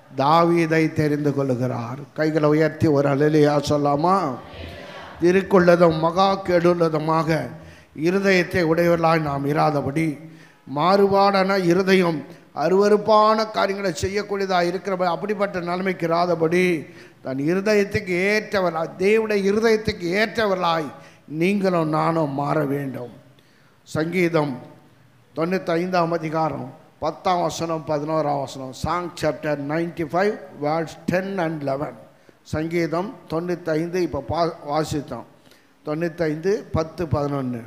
தாவீதை தெரிந்து கொள்ளுகிறார் கைகளை உயர்த்தி ஒரு அலிலியா சொல்லாமா இருக்குள்ளதும் மகா கெடுள்ளதுமாக இருதயத்தை உடையவர்களாய் நாம் இராதபடி மாறுபாடான இருதயம் அருவருப்பான காரியங்களை செய்யக்கூடியதாக இருக்கிறபடி அப்படிப்பட்ட நிலைமைக்கு இராதபடி தன் இருதயத்துக்கு ஏற்றவர்களாய் தேவனுடைய இருதயத்துக்கு ஏற்றவர்களாய் நீங்களும் நானும் மாற வேண்டும் சங்கீதம் தொண்ணூற்றி ஐந்தாம் அதிகாரம் பத்தாம் வசனம் பதினோராம் வசனம் song chapter ninety five words ten and eleven சங்கீதம் தொண்ணூத்தைந்து இப்போ பா வாசித்தோம் தொண்ணூத்தைந்து பத்து பதினொன்று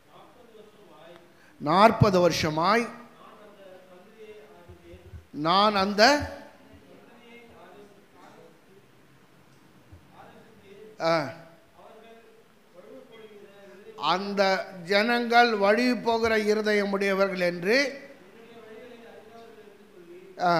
நாற்பது வருஷமாய் நான் அந்த ஆ. அந்த ஜனங்கள் வழி போகிற இருதயமுடையவர்கள் என்று ஆ.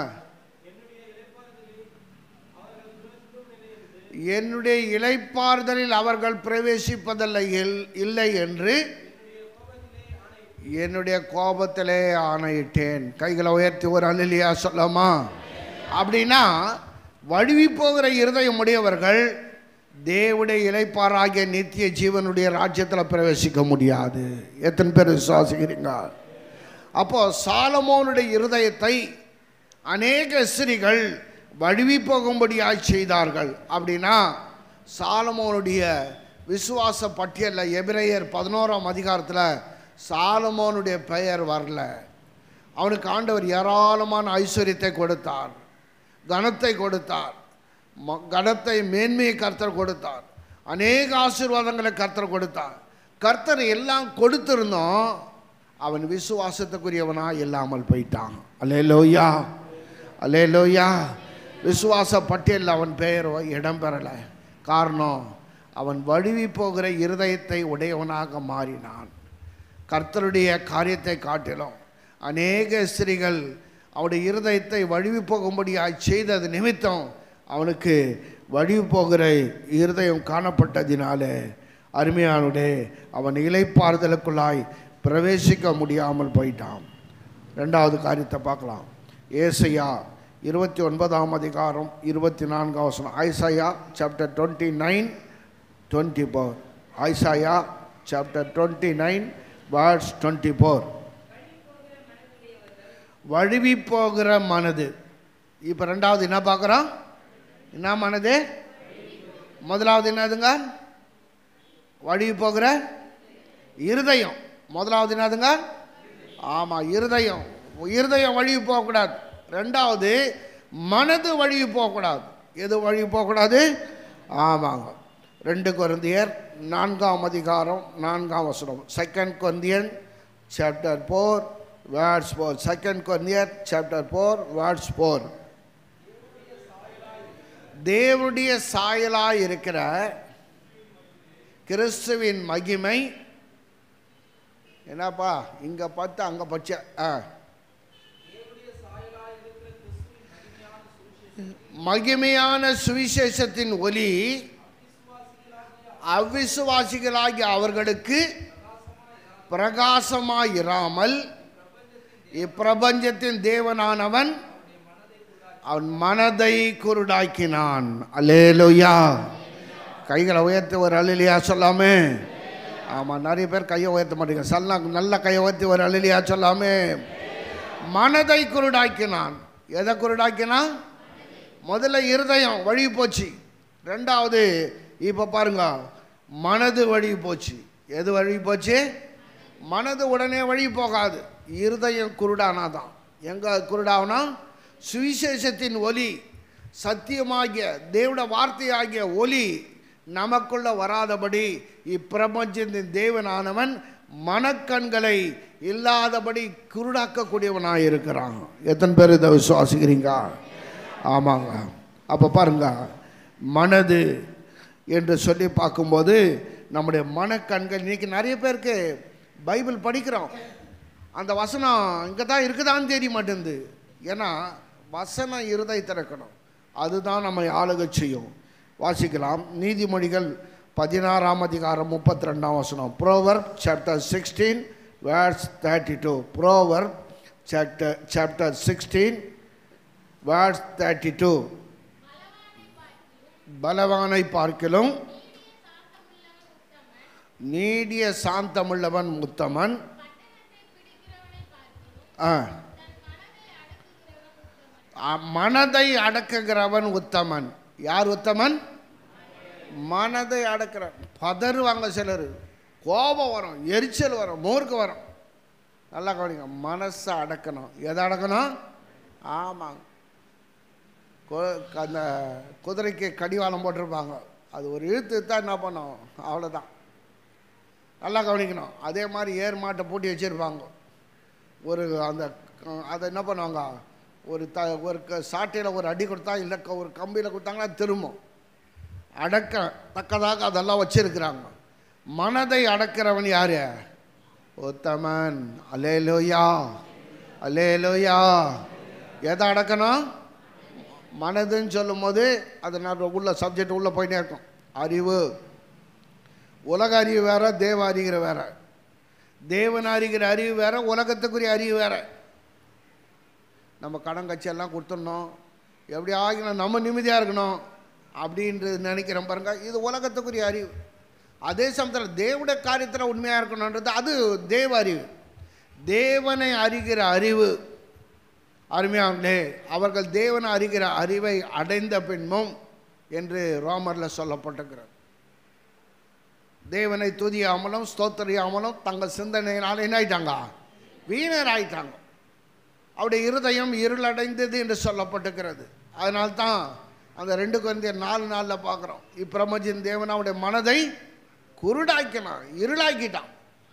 என்னுடைய இளைப்பாறுதலில் அவர்கள் பிரவேசிப்பதில்லை இல்- இல்லை என்று என்னுடைய கோபத்திலே ஆணையிட்டேன் கைகளை உயர்த்தி ஒரு அலிலியா சொல்லாமா அப்படின்னா வழுவி போகிற இருதயம் உடையவர்கள் தேவனுடைய இளைப்பாறாகிய நித்திய ஜீவனுடைய ராஜ்யத்தில் பிரவேசிக்க முடியாது எத்தனை பேர் விசுவாசிக்கிறீங்க அப்போ சாலமோனுடைய இருதயத்தை அநேக ஸ்திரிகள் வழுவி போகும்படியாய் செய்தார்கள் அப்படின்னா சாலமோனுடைய விசுவாச பட்டியலில் எபிரேயர் பதினோராம் அதிகாரத்தில் சாலமோனுடைய பெயர் வரல அவனுக்கு ஆண்டவர் ஏராளமான ஐஸ்வர்யத்தை கொடுத்தார் கனத்தை கொடுத்தார் ம- கனத்தை மேன்மையை கர்த்தர் கொடுத்தார் அநேக ஆசீர்வாதங்களை கர்த்தர் கொடுத்தார் கர்த்தர் எல்லாம் கொடுத்திருந்தோம் அவன் விசுவாசத்துக்குரியவனா இல்லாமல் போயிட்டான் அல்லே லோயா அல்லே லோயா விசுவாச பட்டியலில் அவன் பெயர் இடம் பெறலை காரணம் அவன் வழுவி போகிற இருதயத்தை உடையவனாக மாறினான் கர்த்தருடைய காரியத்தை காட்டிலும் அநேக ஸ்திரீகள் அவனுடைய இருதயத்தை வழுவி போகும்படியாய் செய்தது நிமித்தம் அவனுக்கு வழுவி போகிற இருதயம் காணப்பட்டதினாலே அருமையானுடைய அவன் இலைப்பாறுதலுக்குள்ளாய் பிரவேசிக்க முடியாமல் போயிட்டான் ரெண்டாவது காரியத்தை பார்க்கலாம் ஏசையா இருபத்தி ஒன்பதாம் அதிகாரம் இருபத்தி நான்காம் வசனம் Isaiah chapter twenty nine twenty four Isaiah chapter twenty nine words twenty four வழுவி போகிற மனது இப்போ ரெண்டாவது என்ன பார்க்குறோம் என்ன மனது முதலாவது என்னதுங்க வழுவி போகிற இருதயம் முதலாவது என்னதுங்க ஆமாம் இருதயம் இருதயம் வழுவி போகக்கூடாது ரெண்டாவது மனது வழுவி போகக்கூடாது எது வழுவி போகக்கூடாது ஆமாங்க ரெண்டு கொரிந்தியர் நான்காம் அதிகாரம் நான்காம் வசனம் second Corinthian chapter four words four second கொரிந்தியர் சாப்டர் ஃபோர் வேர்ட்ஸ் ஃபோர் தேவனுடைய சாயலாய் இருக்கிற கிறிஸ்துவின் மகிமை என்னப்பா இங்கே பார்த்து அங்கே பச்சை ஆ மகிமையான சுவிசேஷத்தின் ஒலி அவ்விசுவாசிகளாகிய அவர்களுக்கு பிரகாசமாயிராமல் இப்பிரபஞ்சத்தின் தேவனானவன் அவன் மனதை குருடாக்கினான் அல்லேலூயா கைகளை உயர்த்தி ஒரு அலிலியா சொல்லாமே ஆமாம் நிறைய பேர் கையை உயர்த்த மாட்டேங்க சல்லா நல்ல கையை உயர்த்தி ஒரு அலிலியா சொல்லாமே மனதை குருடாக்கினான் எதை குருடாக்கினான் முதல்ல இருதயம் வழி போச்சு ரெண்டாவது இப்போ பாருங்க மனது வழி போச்சு எது வழி போச்சு மனது உடனே வழி போகாது இருதயம் குருடானாதான் எங்கே குருடாவனா சுவிசேஷத்தின் ஒலி சத்தியமாகிய தேவட வார்த்தையாகிய ஒலி நமக்குள்ள வராதபடி இப்பிரபஞ்சத்தின் தேவனானவன் மனக்கண்களை இல்லாதபடி குருடாக்கக்கூடியவனாக இருக்கிறான் எத்தனை பேர் இதை விசுவாசிக்கிறீங்க ஆமாங்க அப்போ பாருங்க மனது என்று சொல்லி பார்க்கும்போது நம்முடைய மனக்கண்கள் இன்னைக்கு நிறைய பேருக்கு பைபிள் படிக்கிறோம் அந்த வசனம் இங்கே தான் இருக்குதான்னு தெரிய மாட்டேங்குது ஏன்னா வசனம் இருதை திறக்கணும் அதுதான் நம்மை ஆளுகை செய்யும் வாசிக்கலாம் நீதிமொழிகள் பதினாறாம் அதிகாரம் முப்பத்தி ரெண்டாம் வசனம் Proverb chapter sixteen verse thirty two Proverb chapter chapter sixteen verse thirty two பலவானை பார்க்கிலும் நீடிய சாந்தமுள்ளவன் உத்தமன் ஆ அ- மனதை அடக்குகிறவன் உத்தமன் யார் உத்தமன் மனதை அடக்கிற பதறுவாங்க சிலர் கோபம் வரும் எரிச்சல் வரும் மூர்க்கு வரும் நல்லா கவனிங்க மனசை அடக்கணும் எதை அடக்கணும் ஆமாங்க கு- அந்த குதிரைக்கு கடிவாளம் போட்டிருப்பாங்க அது ஒரு இழுத்து தான் என்ன பண்ணும் அவ்வளோதான் நல்லா கவனிக்கணும் அதே மாதிரி ஏர் மாட்டை பூட்டி வச்சுருப்பாங்க ஒரு அந்த க- அதை என்ன பண்ணுவாங்க ஒரு த ஒரு க சாட்டையில் ஒரு அடி கொடுத்தா இல்லை க- ஒரு கம்பியில் கொடுத்தாங்கன்னா திரும்பும் அடக்க தக்கதாக அதெல்லாம் வச்சிருக்கிறாங்க மனதை அடக்கிறவன் யாரு உத்தமன் அலேலோயா அலேலோயா எதை அடக்கணும் மனதுன்னு சொல்லும்போது அது நான் உள்ள சப்ஜெக்ட் உள்ளே போயிட்டே இருக்கும் அறிவு உலக அறிவு வேற தேவ அறிகிற வேற தேவன் அறிகிற அறிவு வேற உலகத்துக்குரிய அறிவு வேற நம்ம கடன் கட்சி எல்லாம் கொடுத்துடணும் எப்படி ஆகணும் நம்ம நிம்மதியாக இருக்கணும் அப்படின்றது நினைக்கிறோம் பாருங்க இது உலகத்துக்குரிய அறிவு அதே சமயத்தில் தேவனுடைய காரியத்தில் உண்மையாக இருக்கணுன்றது அது தேவ அறிவு தேவனை அறிகிற அறிவு அருமையாங்களே அவர்கள் தேவனை அறிகிற அறிவை அடைந்த பின்பும் என்று ரோமரில் சொல்லப்பட்டிருக்கிறது தேவனை துதியாமலும் ஸ்தோத்தரியாமலும் தங்கள் சிந்தனையினால் என்ன ஆயிட்டாங்க வீணர் ஆயிட்டாங்க அவருடைய இருதயம் இருளடைந்தது என்று சொல்லப்பட்டிருக்கிறது அதனால்தான் அந்த ரெண்டு குழந்தையர் நாலு நாளில் பார்க்குறோம் இப்பிரமஜின் தேவன் அவருடைய மனதை குருடாக்கினான் இருளாக்கிட்டான்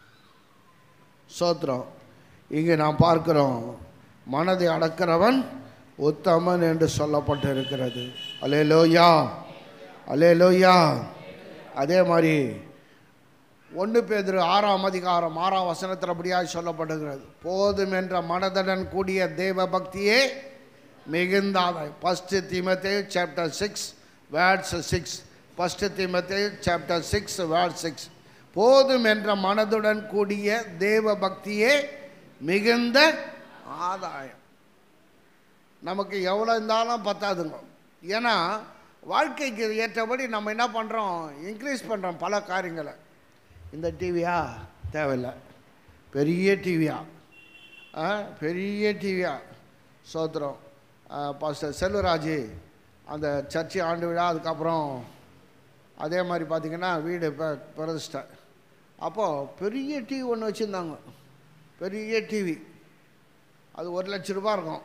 சோத்திரம் இங்கே நாம் பார்க்கிறோம் மனதை அடக்கிறவன் உத்தமன் என்று சொல்லப்பட்டு இருக்கிறது அலே லோயா அலே லோயா அதே மாதிரி ஒன்று பேதிரு ஆறாம் அதிகாரம் ஆறாம் வசனத்தில் அப்படியாக சொல்லப்படுகிறது போதும் என்ற மனதுடன் கூடிய தேவ பக்தியே மிகுந்தாத first Timothy chapter six words six first Timothy chapter six word six போதும் என்ற மனதுடன் கூடிய தேவ பக்தியே மிகுந்த ஆதாயம் நமக்கு எவ்வளோ இருந்தாலும் பத்தாதுங்க ஏன்னா வாழ்க்கைக்கு ஏற்றபடி நம்ம என்ன பண்ணுறோம் இன்க்ரீஸ் பண்ணுறோம் பல காரியங்களை இந்த டிவியா தேவையில்லை பெரிய டிவியா ஆ பெரிய டிவியா சோத்திரம் பாஸ்டர் செல்வராஜ் அந்த சர்ச்சை ஆண்டு விழா அதுக்கப்புறம் அதே மாதிரி பார்த்திங்கன்னா வீடு இப்போ பிரதிஷ்டை அப்போது பெரிய டிவி ஒன்று வச்சுருந்தாங்க பெரிய டிவி அது ஒரு லட்ச ரூபா இருக்கும்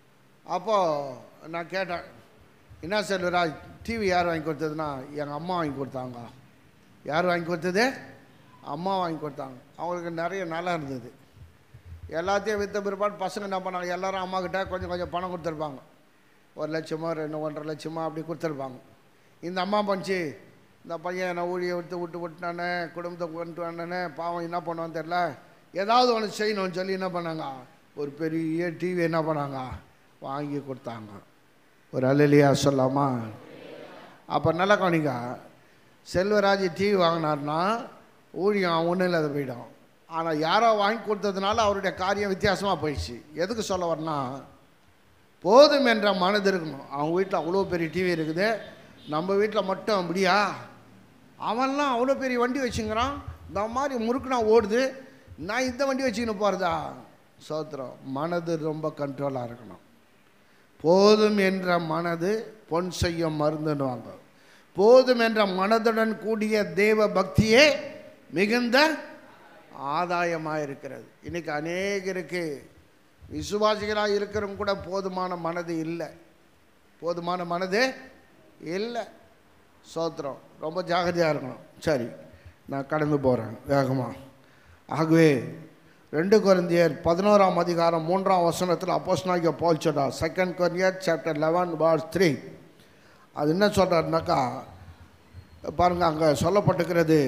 அப்போது நான் கேட்டேன் என்ன செல்வராஜ் டிவி யார் வாங்கி கொடுத்ததுன்னா எங்கள் அம்மா வாங்கி கொடுத்தாங்க யார் வாங்கி கொடுத்தது அம்மா வாங்கி கொடுத்தாங்க அவங்களுக்கு நிறைய நல்லா இருந்தது எல்லாத்தையும் விற்ற பிற்பாடு பசங்க என்ன பண்ணாங்க எல்லாரும் அம்மா கிட்ட கொஞ்சம் கொஞ்சம் பணம் கொடுத்துருப்பாங்க ஒரு லட்சமோ ரெண்டு ஒன்றரை லட்சமோ அப்படி கொடுத்துருப்பாங்க இந்த அம்மா பண்ணிச்சு இந்த பையன் நான் ஊழியை விட்டு விட்டு விட்டுனானே குடும்பத்தை கொண்டு வந்தானே பாவம் என்ன பண்ணுவான்னு தெரில ஏதாவது ஒன்று செய்யணும்னு சொல்லி என்ன பண்ணாங்க ஒரு பெரிய டிவி என்ன பண்ணாங்க வாங்கி கொடுத்தாங்க ஒரு அலலியா சொல்லாமா அப்போ நல்லா கவனிங்க செல்வராஜ் டிவி வாங்கினார்னா ஊழியம் ஒன்றும் இல்லாத போயிடும் ஆனால் யாரோ வாங்கி கொடுத்ததுனால அவருடைய காரியம் வித்தியாசமாக போயிடுச்சு எதுக்கு சொல்ல வரனா போதும் என்ற மனது இருக்கணும் அவங்க வீட்டில் அவ்வளோ பெரிய டிவி இருக்குது நம்ம வீட்டில் மட்டும் அப்படியா அவன்லாம் அவ்வளோ பெரிய வண்டி வச்சுங்கிறான் இந்த மாதிரி முறுக்குனா ஓடுது நான் இந்த வண்டி வச்சுக்கின்னு போகிறதா சோத்திரம் மனது ரொம்ப கண்ட்ரோலாக இருக்கணும் போதும் என்ற மனது பொன் செய்யும் மருந்துன்னுவாங்க போதும் என்ற மனதுடன் கூடிய தேவ பக்தியே மிகுந்த ஆதாயமாக இருக்கிறது இன்னைக்கு அநேகருக்கு விசுவாசிகளாக இருக்கிறவங்க கூட போதுமான மனது இல்லை போதுமான மனது இல்லை சோத்திரம் ரொம்ப ஜாகிரதையாக இருக்கணும் சரி நான் கடந்து போகிறேன் வேகமாக ஆகவே ரெண்டு குழந்தையர் பதினோராம் அதிகாரம் மூன்றாம் வசனத்தில் அப்போஸ்னாகிய பால் சொல்றார் செகண்ட் கொரிந்தியர் சாப்டர் லெவன் வார்ஸ் த்ரீ அது என்ன சொல்கிறாருனாக்கா பாருங்கள் அங்கே சொல்லப்பட்டிருக்கிறது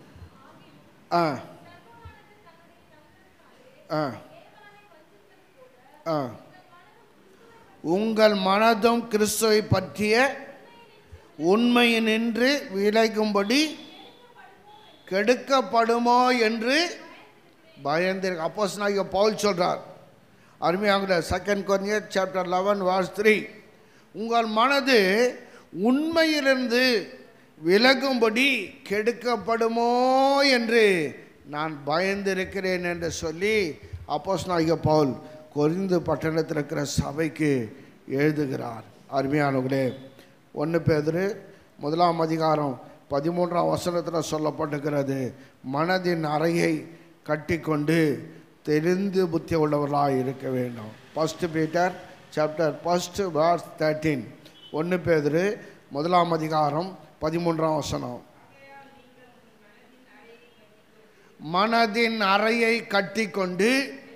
ஆ ஆ ஆ உங்கள் மனதும் கிறிஸ்துவை பற்றிய உண்மையினின்று விளைக்கும்படி கெடுக்கப்படுமோ என்று பயந்திருக்கு அப்போஸ் பவுல் சொல்றார் அருமையாக செகண்ட் கொரிந்தியர் சாப்டர் லெவன் வாஸ் த்ரீ உங்கள் மனது உண்மையிலிருந்து விலகும்படி கெடுக்கப்படுமோ என்று நான் பயந்திருக்கிறேன் என்று சொல்லி அப்போஸ் நாயக பவுல் கொரிந்து பட்டணத்தில் இருக்கிற சபைக்கு எழுதுகிறார் அருமையானவர்களே ஒன்று பேதுரு முதலாம் அதிகாரம் பதிமூன்றாம் வசனத்தில் சொல்லப்பட்டிருக்கிறது மனதின் அறையை கட்டிக்கொண்டு தெரிந்து புத்தி உள்ளவர்களாக இருக்க வேண்டும் first Peter chapter first verse thirteen ஒன்று பேதுரு முதலாம் அதிகாரம் பதிமூன்றாம் வசனம் மனதின் அறையை கட்டிக்கொண்டு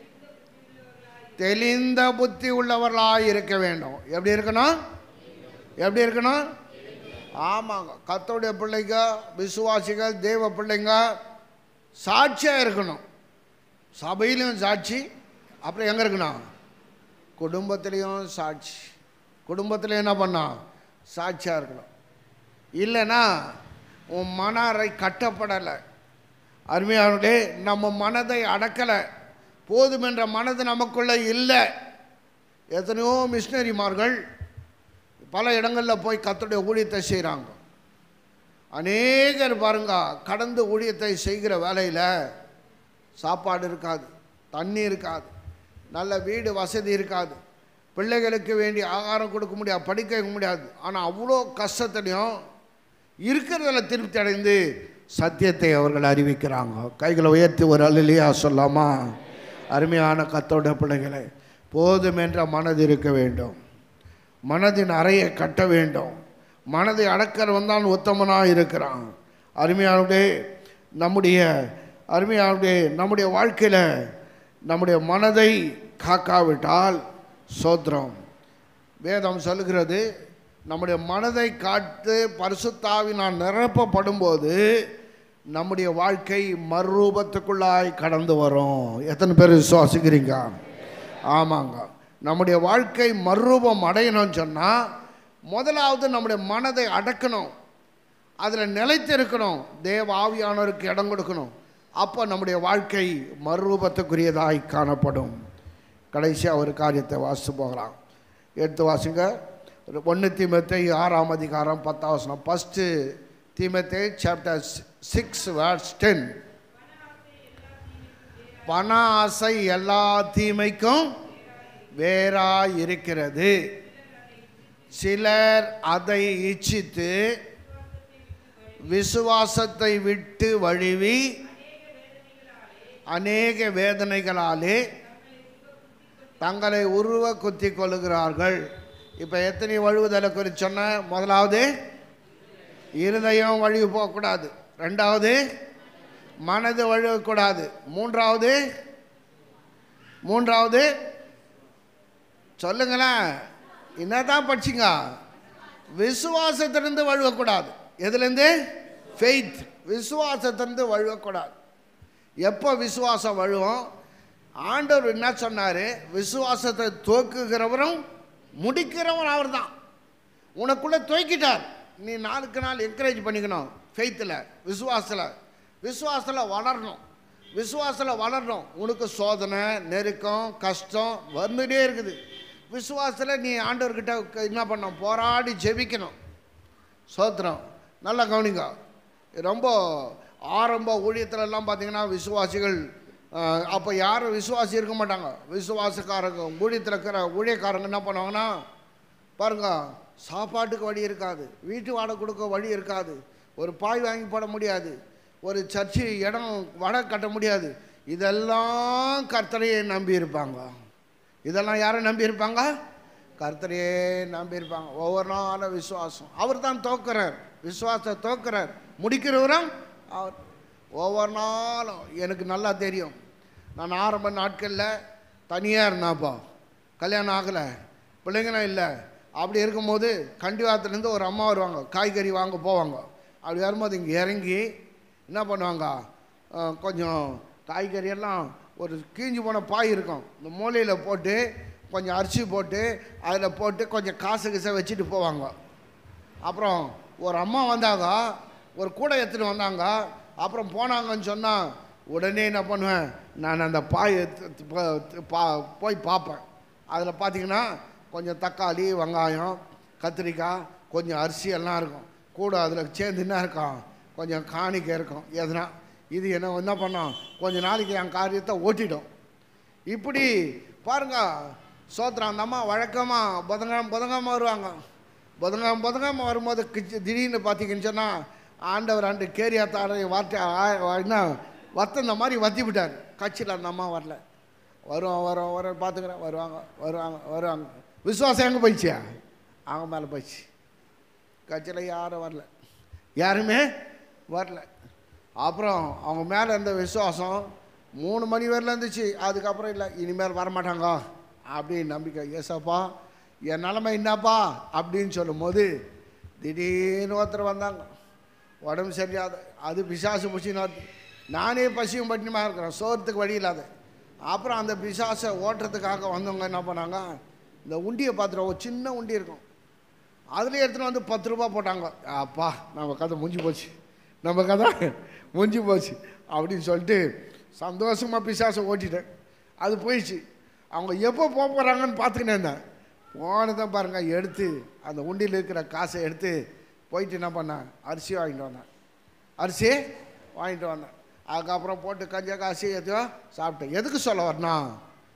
தெளிந்த புத்தி உள்ளவர்களாக இருக்க வேண்டும் எப்படி இருக்கணும் எப்படி இருக்கணும் ஆமாங்க கத்தோடைய பிள்ளைங்க விசுவாசிகள் தேவ பிள்ளைங்க சாட்சியாக இருக்கணும் சபையிலையும் சாட்சி அப்புறம் எங்கே இருக்கணும் குடும்பத்திலையும் சாட்சி குடும்பத்தில் என்ன பண்ணா சாட்சியாக இருக்கணும் இல்லைன்னா உன் மன அறை கட்டப்படலை அருமையானே நம்ம மனதை அடக்கலை போதுமென்ற மனது நமக்குள்ளே இல்லை எத்தனையோ மிஷினரிமார்கள் பல இடங்களில் போய் கத்துடைய ஊழியத்தை செய்கிறாங்க அநேகர் பாருங்க கடந்து ஊழியத்தை செய்கிற வேலையில் சாப்பாடு இருக்காது தண்ணி இருக்காது நல்ல வீடு வசதி இருக்காது பிள்ளைகளுக்கு வேண்டிய ஆகாரம் கொடுக்க முடியாது படிக்க வைக்க முடியாது ஆனால் அவ்வளோ கஷ்டத்துலையும் இருக்கிறதுல திருப்தி அடைந்து சத்தியத்தை அவர்கள் அறிவிக்கிறாங்க கைகளை உயர்த்தி ஒரு அலிலியா சொல்லாமா அருமையான கத்தோட பிள்ளைகளை போதும் என்ற மனது இருக்க வேண்டும் மனதின் அறையை கட்ட வேண்டும் மனதை அடக்கிறவன் தான் உத்தமனாக இருக்கிறான் அருமையானே நம்முடைய அருமையானே நம்முடைய வாழ்க்கையில் நம்முடைய மனதை காக்காவிட்டால் சோத்திரம் வேதம் சொல்லுகிறது நம்முடைய மனதை காத்து பரிசுத்தாவினால் நிரப்பப்படும்போது நம்முடைய வாழ்க்கை மறுரூபத்துக்குள்ளாய் கடந்து வரும் எத்தனை பேர் விசுவாசிக்கிறீங்க ஆமாங்க நம்முடைய வாழ்க்கை மறுரூபம் அடையணும்னு சொன்னால் முதலாவது நம்முடைய மனதை அடக்கணும் அதில் நிலைத்து இருக்கணும் தேவ ஆவியானவருக்கு இடம் கொடுக்கணும் அப்போ நம்முடைய வாழ்க்கை மறுரூபத்துக்குரியதாய் காணப்படும் கடைசியாக ஒரு காரியத்தை வாசித்து போகலாம் எடுத்து வாசிங்க ஒன்று தீமத்தை ஆறாம் அதிகாரம் பத்தாம் வசனம் first Timothy chapter six words ten பண ஆசை எல்லா தீமைக்கும் வேறா இருக்கிறது சிலர் அதை இச்சித்து விசுவாசத்தை விட்டு வழுவி அநேக வேதனைகளாலே தங்களை உருவ குத்தி கொள்ளுகிறார்கள் இப்போ எத்தனை வழுவுதலை குறித்து சொன்ன முதலாவது இருதயம் வழுவி போகக்கூடாது ரெண்டாவது மனது வழுவக்கூடாது மூன்றாவது மூன்றாவது சொல்லுங்களேன் என்னதான் படிச்சிங்க விசுவாசத்திலிருந்து வழுவக்கூடாது எதுலேருந்து ஃபெய்த் விசுவாசத்திலிருந்து வழுவக்கூடாது எப்போ விசுவாசம் வழுவோம் ஆண்டவர் என்ன சொன்னார் விசுவாசத்தை துவக்குகிறவரும் முடிக்கிறவன் அவர் தான் உனக்குள்ளே துவக்கிட்டார் நீ நாளுக்கு நாள் என்கரேஜ் பண்ணிக்கணும் ஃபெய்த்தில் விசுவாசத்தில் விசுவாசத்தில் வளரணும் விசுவாசத்தில் வளரணும் உனக்கு சோதனை நெருக்கம் கஷ்டம் வந்துகிட்டே இருக்குது விசுவாசத்தில் நீ ஆண்டவர்கிட்ட என்ன பண்ணணும் போராடி ஜெபிக்கணும் சோத்திரம் நல்லா கவனிங்க ரொம்ப ஆரம்ப ஊழியத்துலலாம் பார்த்தீங்கன்னா விசுவாசிகள் அப்போ யாரும் விசுவாசி இருக்க மாட்டாங்க விசுவாசக்காரங்க ஊழியத்தில் இருக்கிற ஊழியக்காரங்க என்ன பண்ணுவாங்கன்னா பாருங்க சாப்பாட்டுக்கு வழி இருக்காது வீட்டு வாடகை கொடுக்க வழி இருக்காது ஒரு பாய் வாங்கி போட முடியாது ஒரு சர்ச்சு இடம் வடை கட்ட முடியாது இதெல்லாம் கர்த்தரையே நம்பி இருப்பாங்க இதெல்லாம் யாரை நம்பி இருப்பாங்க கர்த்தரையே நம்பி இருப்பாங்க ஒவ்வொரு நாளும் விசுவாசம் அவர் தான் தோக்குறார் விசுவாசத்தை தோக்குறார் முடிக்கிறவரும் அவர் ஒவ்வொரு நாளும் எனக்கு நல்லா தெரியும் நான் ஆரம்ப நாட்களில் தனியாக இருந்தேன்ப்பா கல்யாணம் ஆகலை பிள்ளைங்களும் இல்லை அப்படி இருக்கும்போது கண்டிவாத்துலேருந்து ஒரு அம்மா வருவாங்க காய்கறி வாங்க போவாங்க அப்படி வரும்போது இங்கே இறங்கி என்ன பண்ணுவாங்க அஹ், கொஞ்சம் காய்கறி எல்லாம் ஒரு கீஞ்சு போன பாய் இருக்கும் இந்த மூலையில் போட்டு கொஞ்சம் அரிசி போட்டு அதில் போட்டு கொஞ்சம் காசு கிசை வச்சுட்டு போவாங்க அப்புறம் ஒரு அம்மா வந்தாங்க ஒரு கூடை எடுத்துகிட்டு வந்தாங்க அப்புறம் போனாங்கன்னு சொன்னால் உடனே என்ன பண்ணுவேன் நான் அந்த பாய் எடுத்து பா- பா- போய் பார்ப்பேன் அதில் பார்த்தீங்கன்னா கொஞ்சம் தக்காளி வெங்காயம் கத்திரிக்காய் கொஞ்சம் அரிசி எல்லாம் இருக்கும் கூட அதில் சேர்ந்து என்ன இருக்கும் கொஞ்சம் காணிக்கை இருக்கும் எதுனா இது என்ன என்ன பண்ணோம் கொஞ்ச நாளைக்கு என் காரியத்தை ஓட்டிடும் இப்படி பாருங்க சோத்திரம் அந்த அம்மா வழக்கமாக புதன்கிழமை புதன்கிழமை வருவாங்க புதன்கிழமை புதன்கிழமை வரும்போது கிச்சு திடீர்னு பார்த்தீங்கன்னு சொன்னால் ஆண்டவர் ஆண்டு கேரியாத்தாரை வார்த்தை ஆ- என்ன வத்தந்த மாதிரி வத்தி விட்டார் கட்சியில் அந்த அம்மா வரல வருவோம் வரோம் வரோம் பார்த்துக்கிறேன் வருவாங்க வருவாங்க வருவாங்க விசுவாசம் எங்கே போயிடுச்சியா அவங்க மேலே போயிடுச்சு கட்சியில் யாரும் வரல யாருமே வரல அப்புறம் அவங்க மேலே இருந்த விசுவாசம் மூணு மணி வரையில இருந்துச்சு அதுக்கப்புறம் இல்லை இனிமேல் வரமாட்டாங்க அப்படின்னு நம்பிக்கை ஏசப்பா என் நிலமை என்னப்பா அப்படின்னு சொல்லும்போது திடீர்னு ஒருத்தர் வந்தாங்க உடம்பு சரியாத அது பிசாசு பிடிச்சின்னு நானே பசியும் பட்டினியுமா இருக்கிறேன் சோறத்துக்கு வழி இல்லாத அப்புறம் அந்த பிசாசை ஓட்டுறதுக்காக வந்தவங்க என்ன பண்ணாங்க இந்த உண்டியை பார்த்துட்டு ஒரு சின்ன உண்டி இருக்கும் அதுலேயே எடுத்துகிட்டு வந்து பத்து ரூபா போட்டாங்க அப்பா நம்ம கதை முடிஞ்சு போச்சு நம்ம கதை முடிஞ்சு போச்சு அப்படின்னு சொல்லிட்டு சந்தோஷமாக பிசாசை ஓட்டிட்டேன் அது போயிடுச்சு அவங்க எப்போ போக போகிறாங்கன்னு பார்த்துக்கினே இருந்தேன் போனதான் பாருங்கள் எடுத்து அந்த உண்டியில் இருக்கிற காசை எடுத்து போயிட்டு என்ன பண்ணேன் அரிசி வாங்கிட்டு வந்தேன் அரிசி வாங்கிட்டு வந்தேன் அதுக்கப்புறம் போட்டு கஞ்ச காசு எதையோ சாப்பிட்டேன் எதுக்கு சொல்ல வரணும்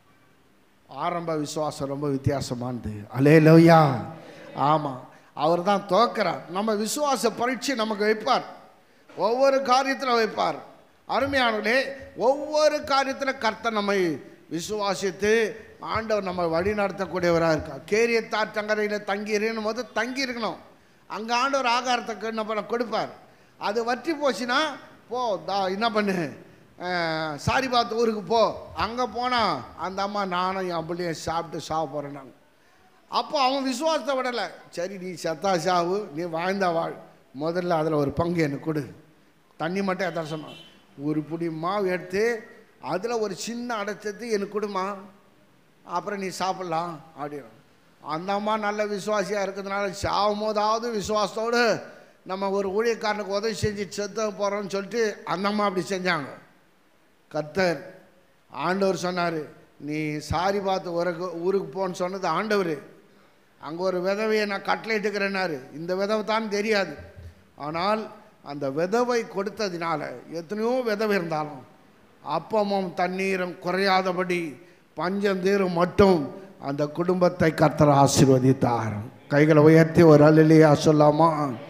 ஆரம்ப விசுவாசம் ரொம்ப வித்தியாசமானது அலே லோயா ஆமாம் அவர் தான் தோக்கிறார் நம்ம விசுவாச பரீட்சை நமக்கு வைப்பார் ஒவ்வொரு காரியத்தில் வைப்பார் அருமையானவர்களே ஒவ்வொரு காரியத்தில் கர்த்தர் நம்மை விசுவாசித்து ஆண்டவர் நம்ம வழி நடத்தக்கூடியவராக இருக்கார் கேரியத்தார் தங்கரையில் தங்கி இருக்கணும் போது தங்கி இருக்கணும் அங்கே ஆண்டவர் ஆகாரத்தை என்ன பண்ண கொடுப்பார் அது வற்றி போச்சுன்னா போ தா என்ன பண்ணு அஹ், சாரிபாத் ஊருக்கு போ அங்கே போனால் அந்த அம்மா நானும் என் பிள்ளையும் சாப்பிட்டு சாவ போகிறேன் நாங்கள் அப்போ அவன் விசுவாசத்தை விடலை சரி நீ செத்தா சாவு நீ வாழ்ந்தா வாழ் முதல்ல அதில் ஒரு பங்கு எனக்கு கொடு தண்ணி மட்டும் எத்தனை சொன்னான் ஒரு புடி மாவு எடுத்து அதில் ஒரு சின்ன அடைச்சது எனக்கு கொடுமா அப்புறம் நீ சாப்பிட்லாம் அப்படின்னு அந்த அம்மா நல்ல விசுவாசியாக இருக்கிறதுனால சாகும் போதாவது விசுவாசத்தோடு நம்ம ஒரு ஊழியக்காரனுக்கு உதவி செஞ்சு செத்த போகிறோம்னு சொல்லிட்டு அந்த அம்மா அப்படி செஞ்சாங்க கர்த்தர் ஆண்டவர் சொன்னார் நீ சாரி பார்த்து ஊருக்கு ஊருக்கு போன்னு சொன்னது ஆண்டவர் அங்கே ஒரு விதவையை நான் கட்டளையிட்டுக்கிறேன்னாரு இந்த விதவை தான் தெரியாது ஆனால் அந்த விதவை கொடுத்ததினால எத்தனையோ விதவை இருந்தாலும் அப்பமும் தண்ணீரும் குறையாதபடி பஞ்சம் தீரும் மட்டும் அந்த குடும்பத்தை கர்த்தர் ஆசீர்வதித்தார் கைகளை உயர்த்தி ஒரு அலிலியா சொல்லாமா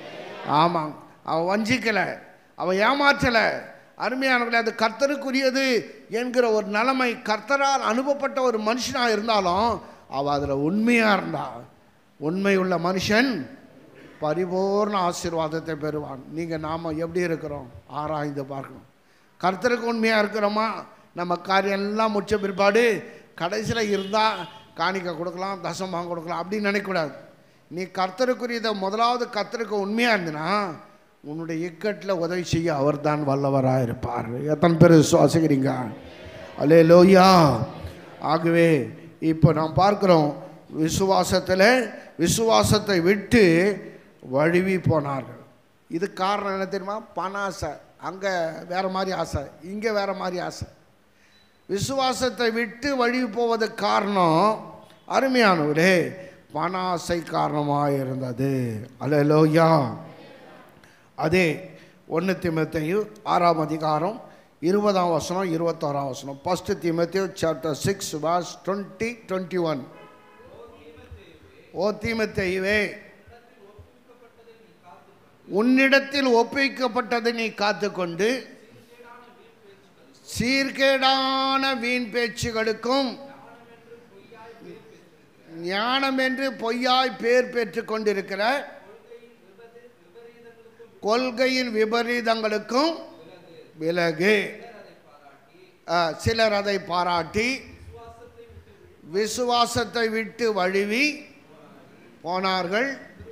ஆமாம் அவன் வஞ்சிக்கலை அவன் ஏமாற்றலை அருமையானவர்களே அது கர்த்தருக்குரியது என்கிற ஒரு நிலைமை கர்த்தரால் அனுப்பப்பட்ட ஒரு மனுஷனாக இருந்தாலும் அவள் அதில் உண்மையாக இருந்தா உண்மை உள்ள மனுஷன் பரிபூர்ண ஆசீர்வாதத்தை பெறுவான் நீங்கள் நாம் எப்படி இருக்கிறோம் ஆராய்ந்து பார்க்கணும் கர்த்தருக்கு உண்மையாக இருக்கிறோமா நம்ம காரியம் எல்லாம் முடிச்ச பிற்பாடு கடைசியில் இருந்தால் காணிக்க கொடுக்கலாம் தசமாக கொடுக்கலாம் அப்படின்னு நினைக்கக்கூடாது நீ கர்த்தருக்குரியதை முதலாவது கர்த்தருக்கு உண்மையாக இருந்தனா உன்னுடைய இக்கட்டில் உதவி செய்ய அவர்தான் வல்லவராக இருப்பார் எத்தனை பேர் விசுவாசிக்கிறீங்க அலே லோயா ஆகவே இப்போ நாம் பார்க்குறோம் விசுவாசத்தில் விசுவாசத்தை விட்டு வழுவி போனார்கள் இது காரணம் என்ன தெரியுமா பண ஆசை அங்கே வேற மாதிரி ஆசை இங்கே வேற மாதிரி ஆசை விசுவாசத்தை விட்டு வழி போவதற்கு காரணம் அருமையானவரே பண ஆசை காரணமாக இருந்தது அல்லேலூயா அதே ஒன்று திமுத்தையும் ஆறாம் அதிகாரம் இருபதாம் வசனம் இருபத்தோராம் வசனம் ஃபஸ்ட்டு திமுத்தையும் chapter six verse twenty twenty one ஓ தீமத்தையுவே உன்னிடத்தில் ஒப்புவிக்கப்பட்டதை நீ காத்துக்கொண்டு சீர்கேடான வீண் பேச்சுகளுக்கும் ஞானம் என்று பொய்யாய் பேர் பெற்று கொண்டிருக்கிற கொள்கையின் விபரீதங்களுக்கும் விலகு ஆ, சிலர் அதை பாராட்டி விசுவாசத்தை விட்டு வழுவி போனார்கள்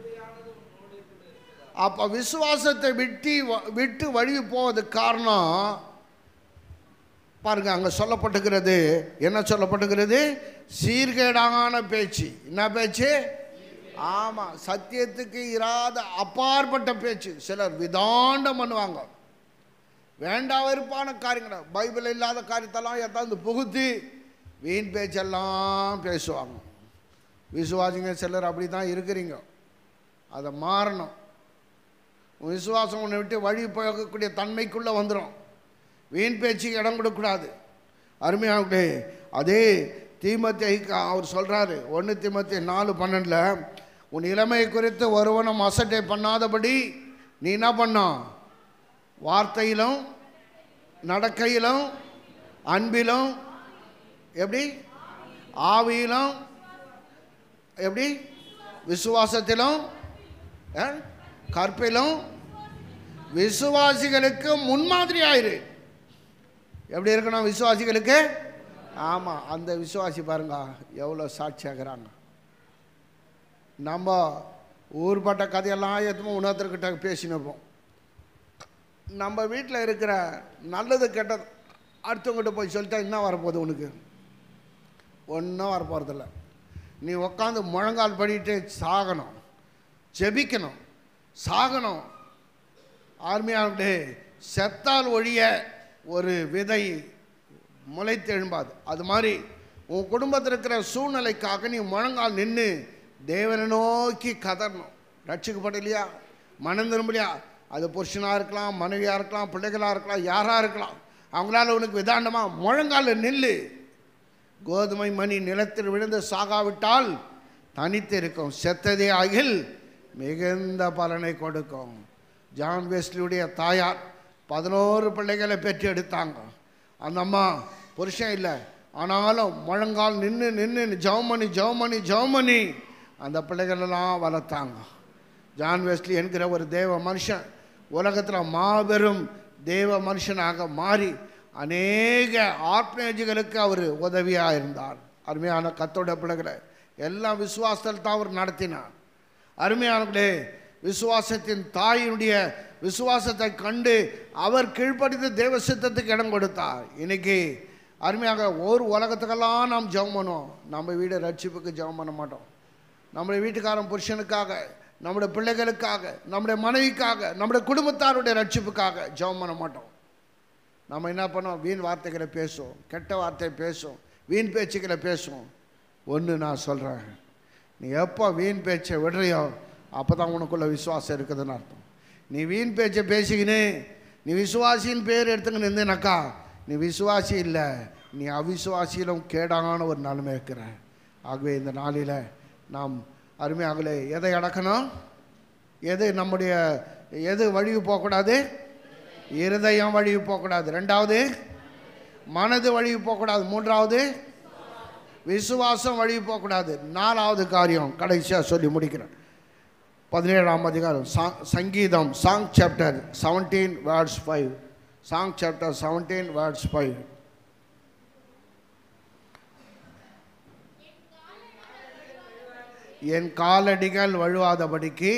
அப்போ விசுவாசத்தை விட்டு வ- விட்டு வழுவி போவதுக்கு காரணம் பாருங்க அங்கே சொல்லப்பட்டுகிறது என்ன சொல்லப்பட்டுகிறது சீர்கேடான பேச்சு என்ன பேச்சு ஆமாம் சத்தியத்துக்கு இராத அப்பாற்பட்ட பேச்சு சிலர் விதாண்டம் பண்ணுவாங்க வேண்டா வெறுப்பான காரியங்களை பைபிள் இல்லாத காரியத்தெல்லாம் எத்தாந்து புகுத்தி வீண் பேச்செல்லாம் பேசுவாங்க விசுவாசிங்க சிலர் அப்படி தான் இருக்கிறீங்க அதை மாறணும் உன் விசுவாசம் உன்னை விட்டு வழி போகக்கூடிய தன்மைக்குள்ளே வந்துடும் வீண் பேச்சுக்கு இடம் கொடுக்கக்கூடாது அருமையாகவே அதே தீமத்தை அவர் சொல்கிறாரு ஒன்று தீமத்தி நாலு பன்னெண்டில் உன் இளமை குறித்து ஒருவனும் அசட்டை பண்ணாதபடி நீ என்ன பண்ணோம் வார்த்தையிலும் நடக்கையிலும் அன்பிலும் எப்படி ஆவியிலும் எப்படி விசுவாசத்திலும் அஹ், கற்பிலும் விசுவாசிகளுக்கு முன்மாதிரியாயிரு எப்படி இருக்கணும் விசுவாசிகளுக்கு ஆமாம் அந்த விசுவாசி பாருங்க எவ்வளோ சாட்சியாகிறாங்க நம்ம ஊர்பட்ட கதையெல்லாம் எதுவும் உணர்த்துக்கிட்ட பேசின்னு இருப்போம் நம்ம வீட்டில் இருக்கிற நல்லது கெட்டது அடுத்தவங்ககிட்ட போய் சொல்லிட்டா என்ன வரப்போகுது உனக்கு ஒன்றும் வரப்போகிறதில்ல நீ உட்காந்து முழங்கால் படிட்டு சாகணும் ஜெபிக்கணும் சாகணும் ஆர்மியாவுடைய செத்தால் ஒழிய ஒரு விதை முளைத்து எழும்பாது அது மாதிரி உன் குடும்பத்தில் இருக்கிற சூழ்நிலைக்காக நீ முழங்கால் நின்று தேவனை நோக்கி கதறணும் ரட்சிக்கப்படலையா மனம் திரும்பலையா அது புருஷனாக இருக்கலாம் மனைவியாக இருக்கலாம் பிள்ளைகளாக இருக்கலாம் யாராக இருக்கலாம் அவங்களால உனக்கு விதாண்டமா முழங்கால நில்லு கோதுமை மணி நிலத்தில் விழுந்து சாகாவிட்டால் தனித்து இருக்கும் செத்ததே ஆகில் மிகுந்த பலனை கொடுக்கும் ஜான் வெஸ்லியுடைய தாயார் பதினோரு பிள்ளைகளை பெற்று எடுத்தாங்க அந்த அம்மா புருஷன் இல்லை ஆனாலும் முழங்கால் நின்று நின்று ஜவுமணி ஜவுமணி ஜவுமணி அந்த பிள்ளைகளெல்லாம் வளர்த்தாங்க ஜான் வெஸ்லி என்கிற ஒரு தேவ மனுஷன் உலகத்தில் மாபெரும் தேவ மனுஷனாக மாறி அநேக ஆர்பனேஜுகளுக்கு அவர் உதவியாக இருந்தார் அருமையான கத்தோட பிள்ளைகளை எல்லாம் விசுவாசத்தில் தான் அவர் நடத்தினார் அருமையானவர்களே விசுவாசத்தின் தாயினுடைய விசுவாசத்தை கண்டு அவர் கீழ்ப்படிந்து தேவ சித்தத்துக்கு இடம் கொடுத்தார் இன்னைக்கு அருமையாக ஒரு உலகத்துக்கெல்லாம் நாம் ஜெபம் பண்ணுவோம் நம்ம வீடு ரட்சிப்புக்கு ஜெபம் பண்ண மாட்டோம் நம்முடைய வீட்டுக்காரன் புருஷனுக்காக நம்முடைய பிள்ளைகளுக்காக நம்முடைய மனைவிக்காக நம்முடைய குடும்பத்தாருடைய ரட்சிப்புக்காக ஜெபம் பண்ண மாட்டோம் நம்ம என்ன பண்ணோம் வீண் வார்த்தைகளை பேசுவோம் கெட்ட வார்த்தை பேசுவோம் வீண் பேச்சுக்களை பேசுவோம் ஒன்று நான் சொல்கிறேன் நீ எப்போ வீண் பேச்சை விடுறியோ அப்போ தான் உனக்குள்ள விசுவாசம் இருக்குதுன்னு அர்த்தம் நீ வீண் பேச்சை பேசிக்கின்னு நீ விசுவாசின்னு பேர் எடுத்துக்கின்னு இருந்தேனாக்கா நீ விசுவாசி இல்லை நீ அவிசுவாசியிலும் கேடான ஒரு நிலைமை இருக்கிற ஆகவே இந்த நாளில் நாம் அருமையாகலே எதை அடக்கணும் எது நம்முடைய எது வழி போகக்கூடாது இருதயம் வழி போகக்கூடாது ரெண்டாவது மனது வழி போகக்கூடாது மூன்றாவது விசுவாசம் வழி போகக்கூடாது நாலாவது காரியம் கடைசியாக சொல்லி முடிக்கிறேன் பதினேழாம் அதிகாரம் சா- சங்கீதம் song chapter seventeen words five song chapter seventeen words five என் காலடிகள் வழுவாதபடிக்கு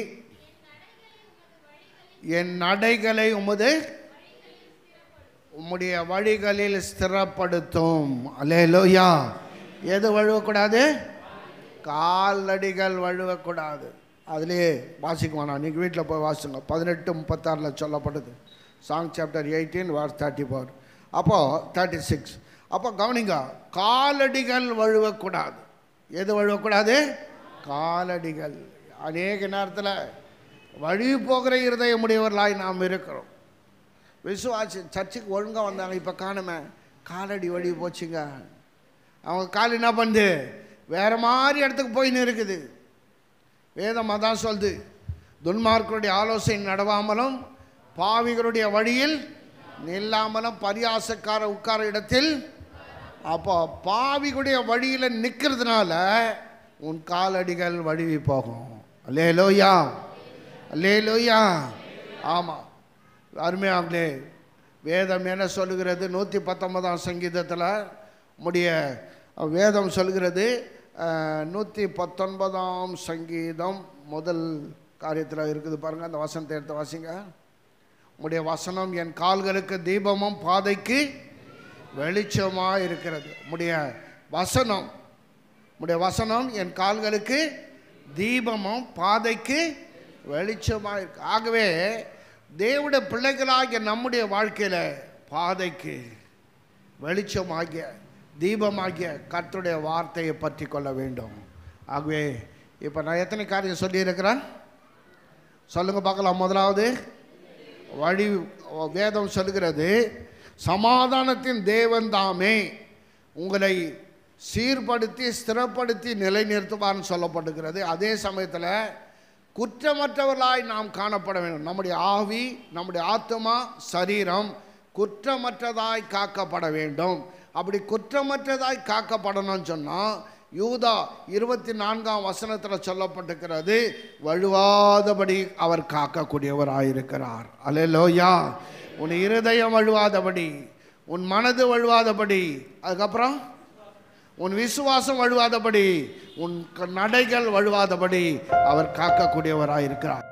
என் நடைகளை உமது உம்முடைய வழிகளில் ஸ்திரப்படுத்தும் அல்லேலூயா எது வழுவக்கூடாது காலடிகள் வழுவக்கூடாது அதுலேயே வாசிக்க வேணாம் நீங்கள் வீட்டில் போய் வாசிங்க பதினெட்டு முப்பத்தாறில் சொல்லப்படுது song chapter eighteen verse thirty four அப்போது தேர்ட்டி சிக்ஸ் அப்போ கவனிங்க காலடிகள் வழுவக்கூடாது எது வழுவக்கூடாது காலடிகள் அநேக நேரத்தில் வழி போகிற இருதயமுடையவர்களாய் நாம் இருக்கிறோம் விசுவாசி சர்ச்சுக்கு ஒழுங்காக வந்தாங்க இப்போ காணுமே காலடி வழி போச்சுங்க அவங்க கால் என்ன பண்ணுது வேறு மாதிரி இடத்துக்கு போயின்னு இருக்குது வேதம் அதான் சொல்லுது துன்மார்க்கருடைய ஆலோசனை நடவாமலும் பாவிகளுடைய வழியில் நில்லாமலும் பரியாசக்கார உட்கார இடத்தில் அப்போ பாவிகளுடைய வழியில் நிற்கிறதுனால உன் காலடிகள் வழுவி போகும் அல்லேலோயா அல்லேலோயா ஆமாம் அருமையாங்களே வேதம் என்ன சொல்லுகிறது நூற்றி பத்தொன்பதாம் சங்கீதத்தில் உம்முடைய வேதம் சொல்கிறது நூற்றி பத்தொன்பதாம் சங்கீதம் முதல் காரியத்தில் இருக்குது பாருங்கள் அந்த வசனத்தை எடுத்து வாசிங்க உம்முடைய வசனம் என் கால்களுக்கு தீபமும் பாதைக்கு வெளிச்சமாக இருக்கிறது உம்முடைய வசனம் உம்முடைய வசனம் என் கால்களுக்கு தீபமும் பாதைக்கு வெளிச்சமாக இருக்கு ஆகவே தேவனுடைய பிள்ளைகளாகிய நம்முடைய வாழ்க்கையில் பாதைக்கு வெளிச்சமாகிய தீபமாகிய கர்த்தருடைய வார்த்தையை பற்றி கொள்ள வேண்டும் ஆகவே இப்போ நான் எத்தனை காரியம் சொல்லியிருக்கிறேன் சொல்லுங்க பார்க்கலாம் முதலாவது வழி வேதம் சொல்கிறது சமாதானத்தின் தேவன் தாமே உங்களை சீர்படுத்தி ஸ்திரப்படுத்தி நிலைநிறுத்துவார்னு சொல்லப்படுகிறது அதே சமயத்தில் குற்றமற்றவர்களாய் நாம் காணப்பட வேண்டும் நம்முடைய ஆவி நம்முடைய ஆத்மா சரீரம் குற்றமற்றதாய் காக்கப்பட வேண்டும் அப்படி குற்றமற்றதாய் காக்கப்படணும்னு சொன்னால் யூதா இருபத்தி நான்காம் வசனத்தில் சொல்லப்பட்டிருக்கிறது வழுவாதபடி அவர் காக்கக்கூடியவராயிருக்கிறார் அல்லேலோயா உன் இருதயம் வழுவாதபடி உன் மனது வழுவாதபடி அதுக்கப்புறம் உன் விசுவாசம் வழுவாதபடி உன் க- நடைகள் வழுவாதபடி அவர் காக்கக்கூடியவராயிருக்கிறார்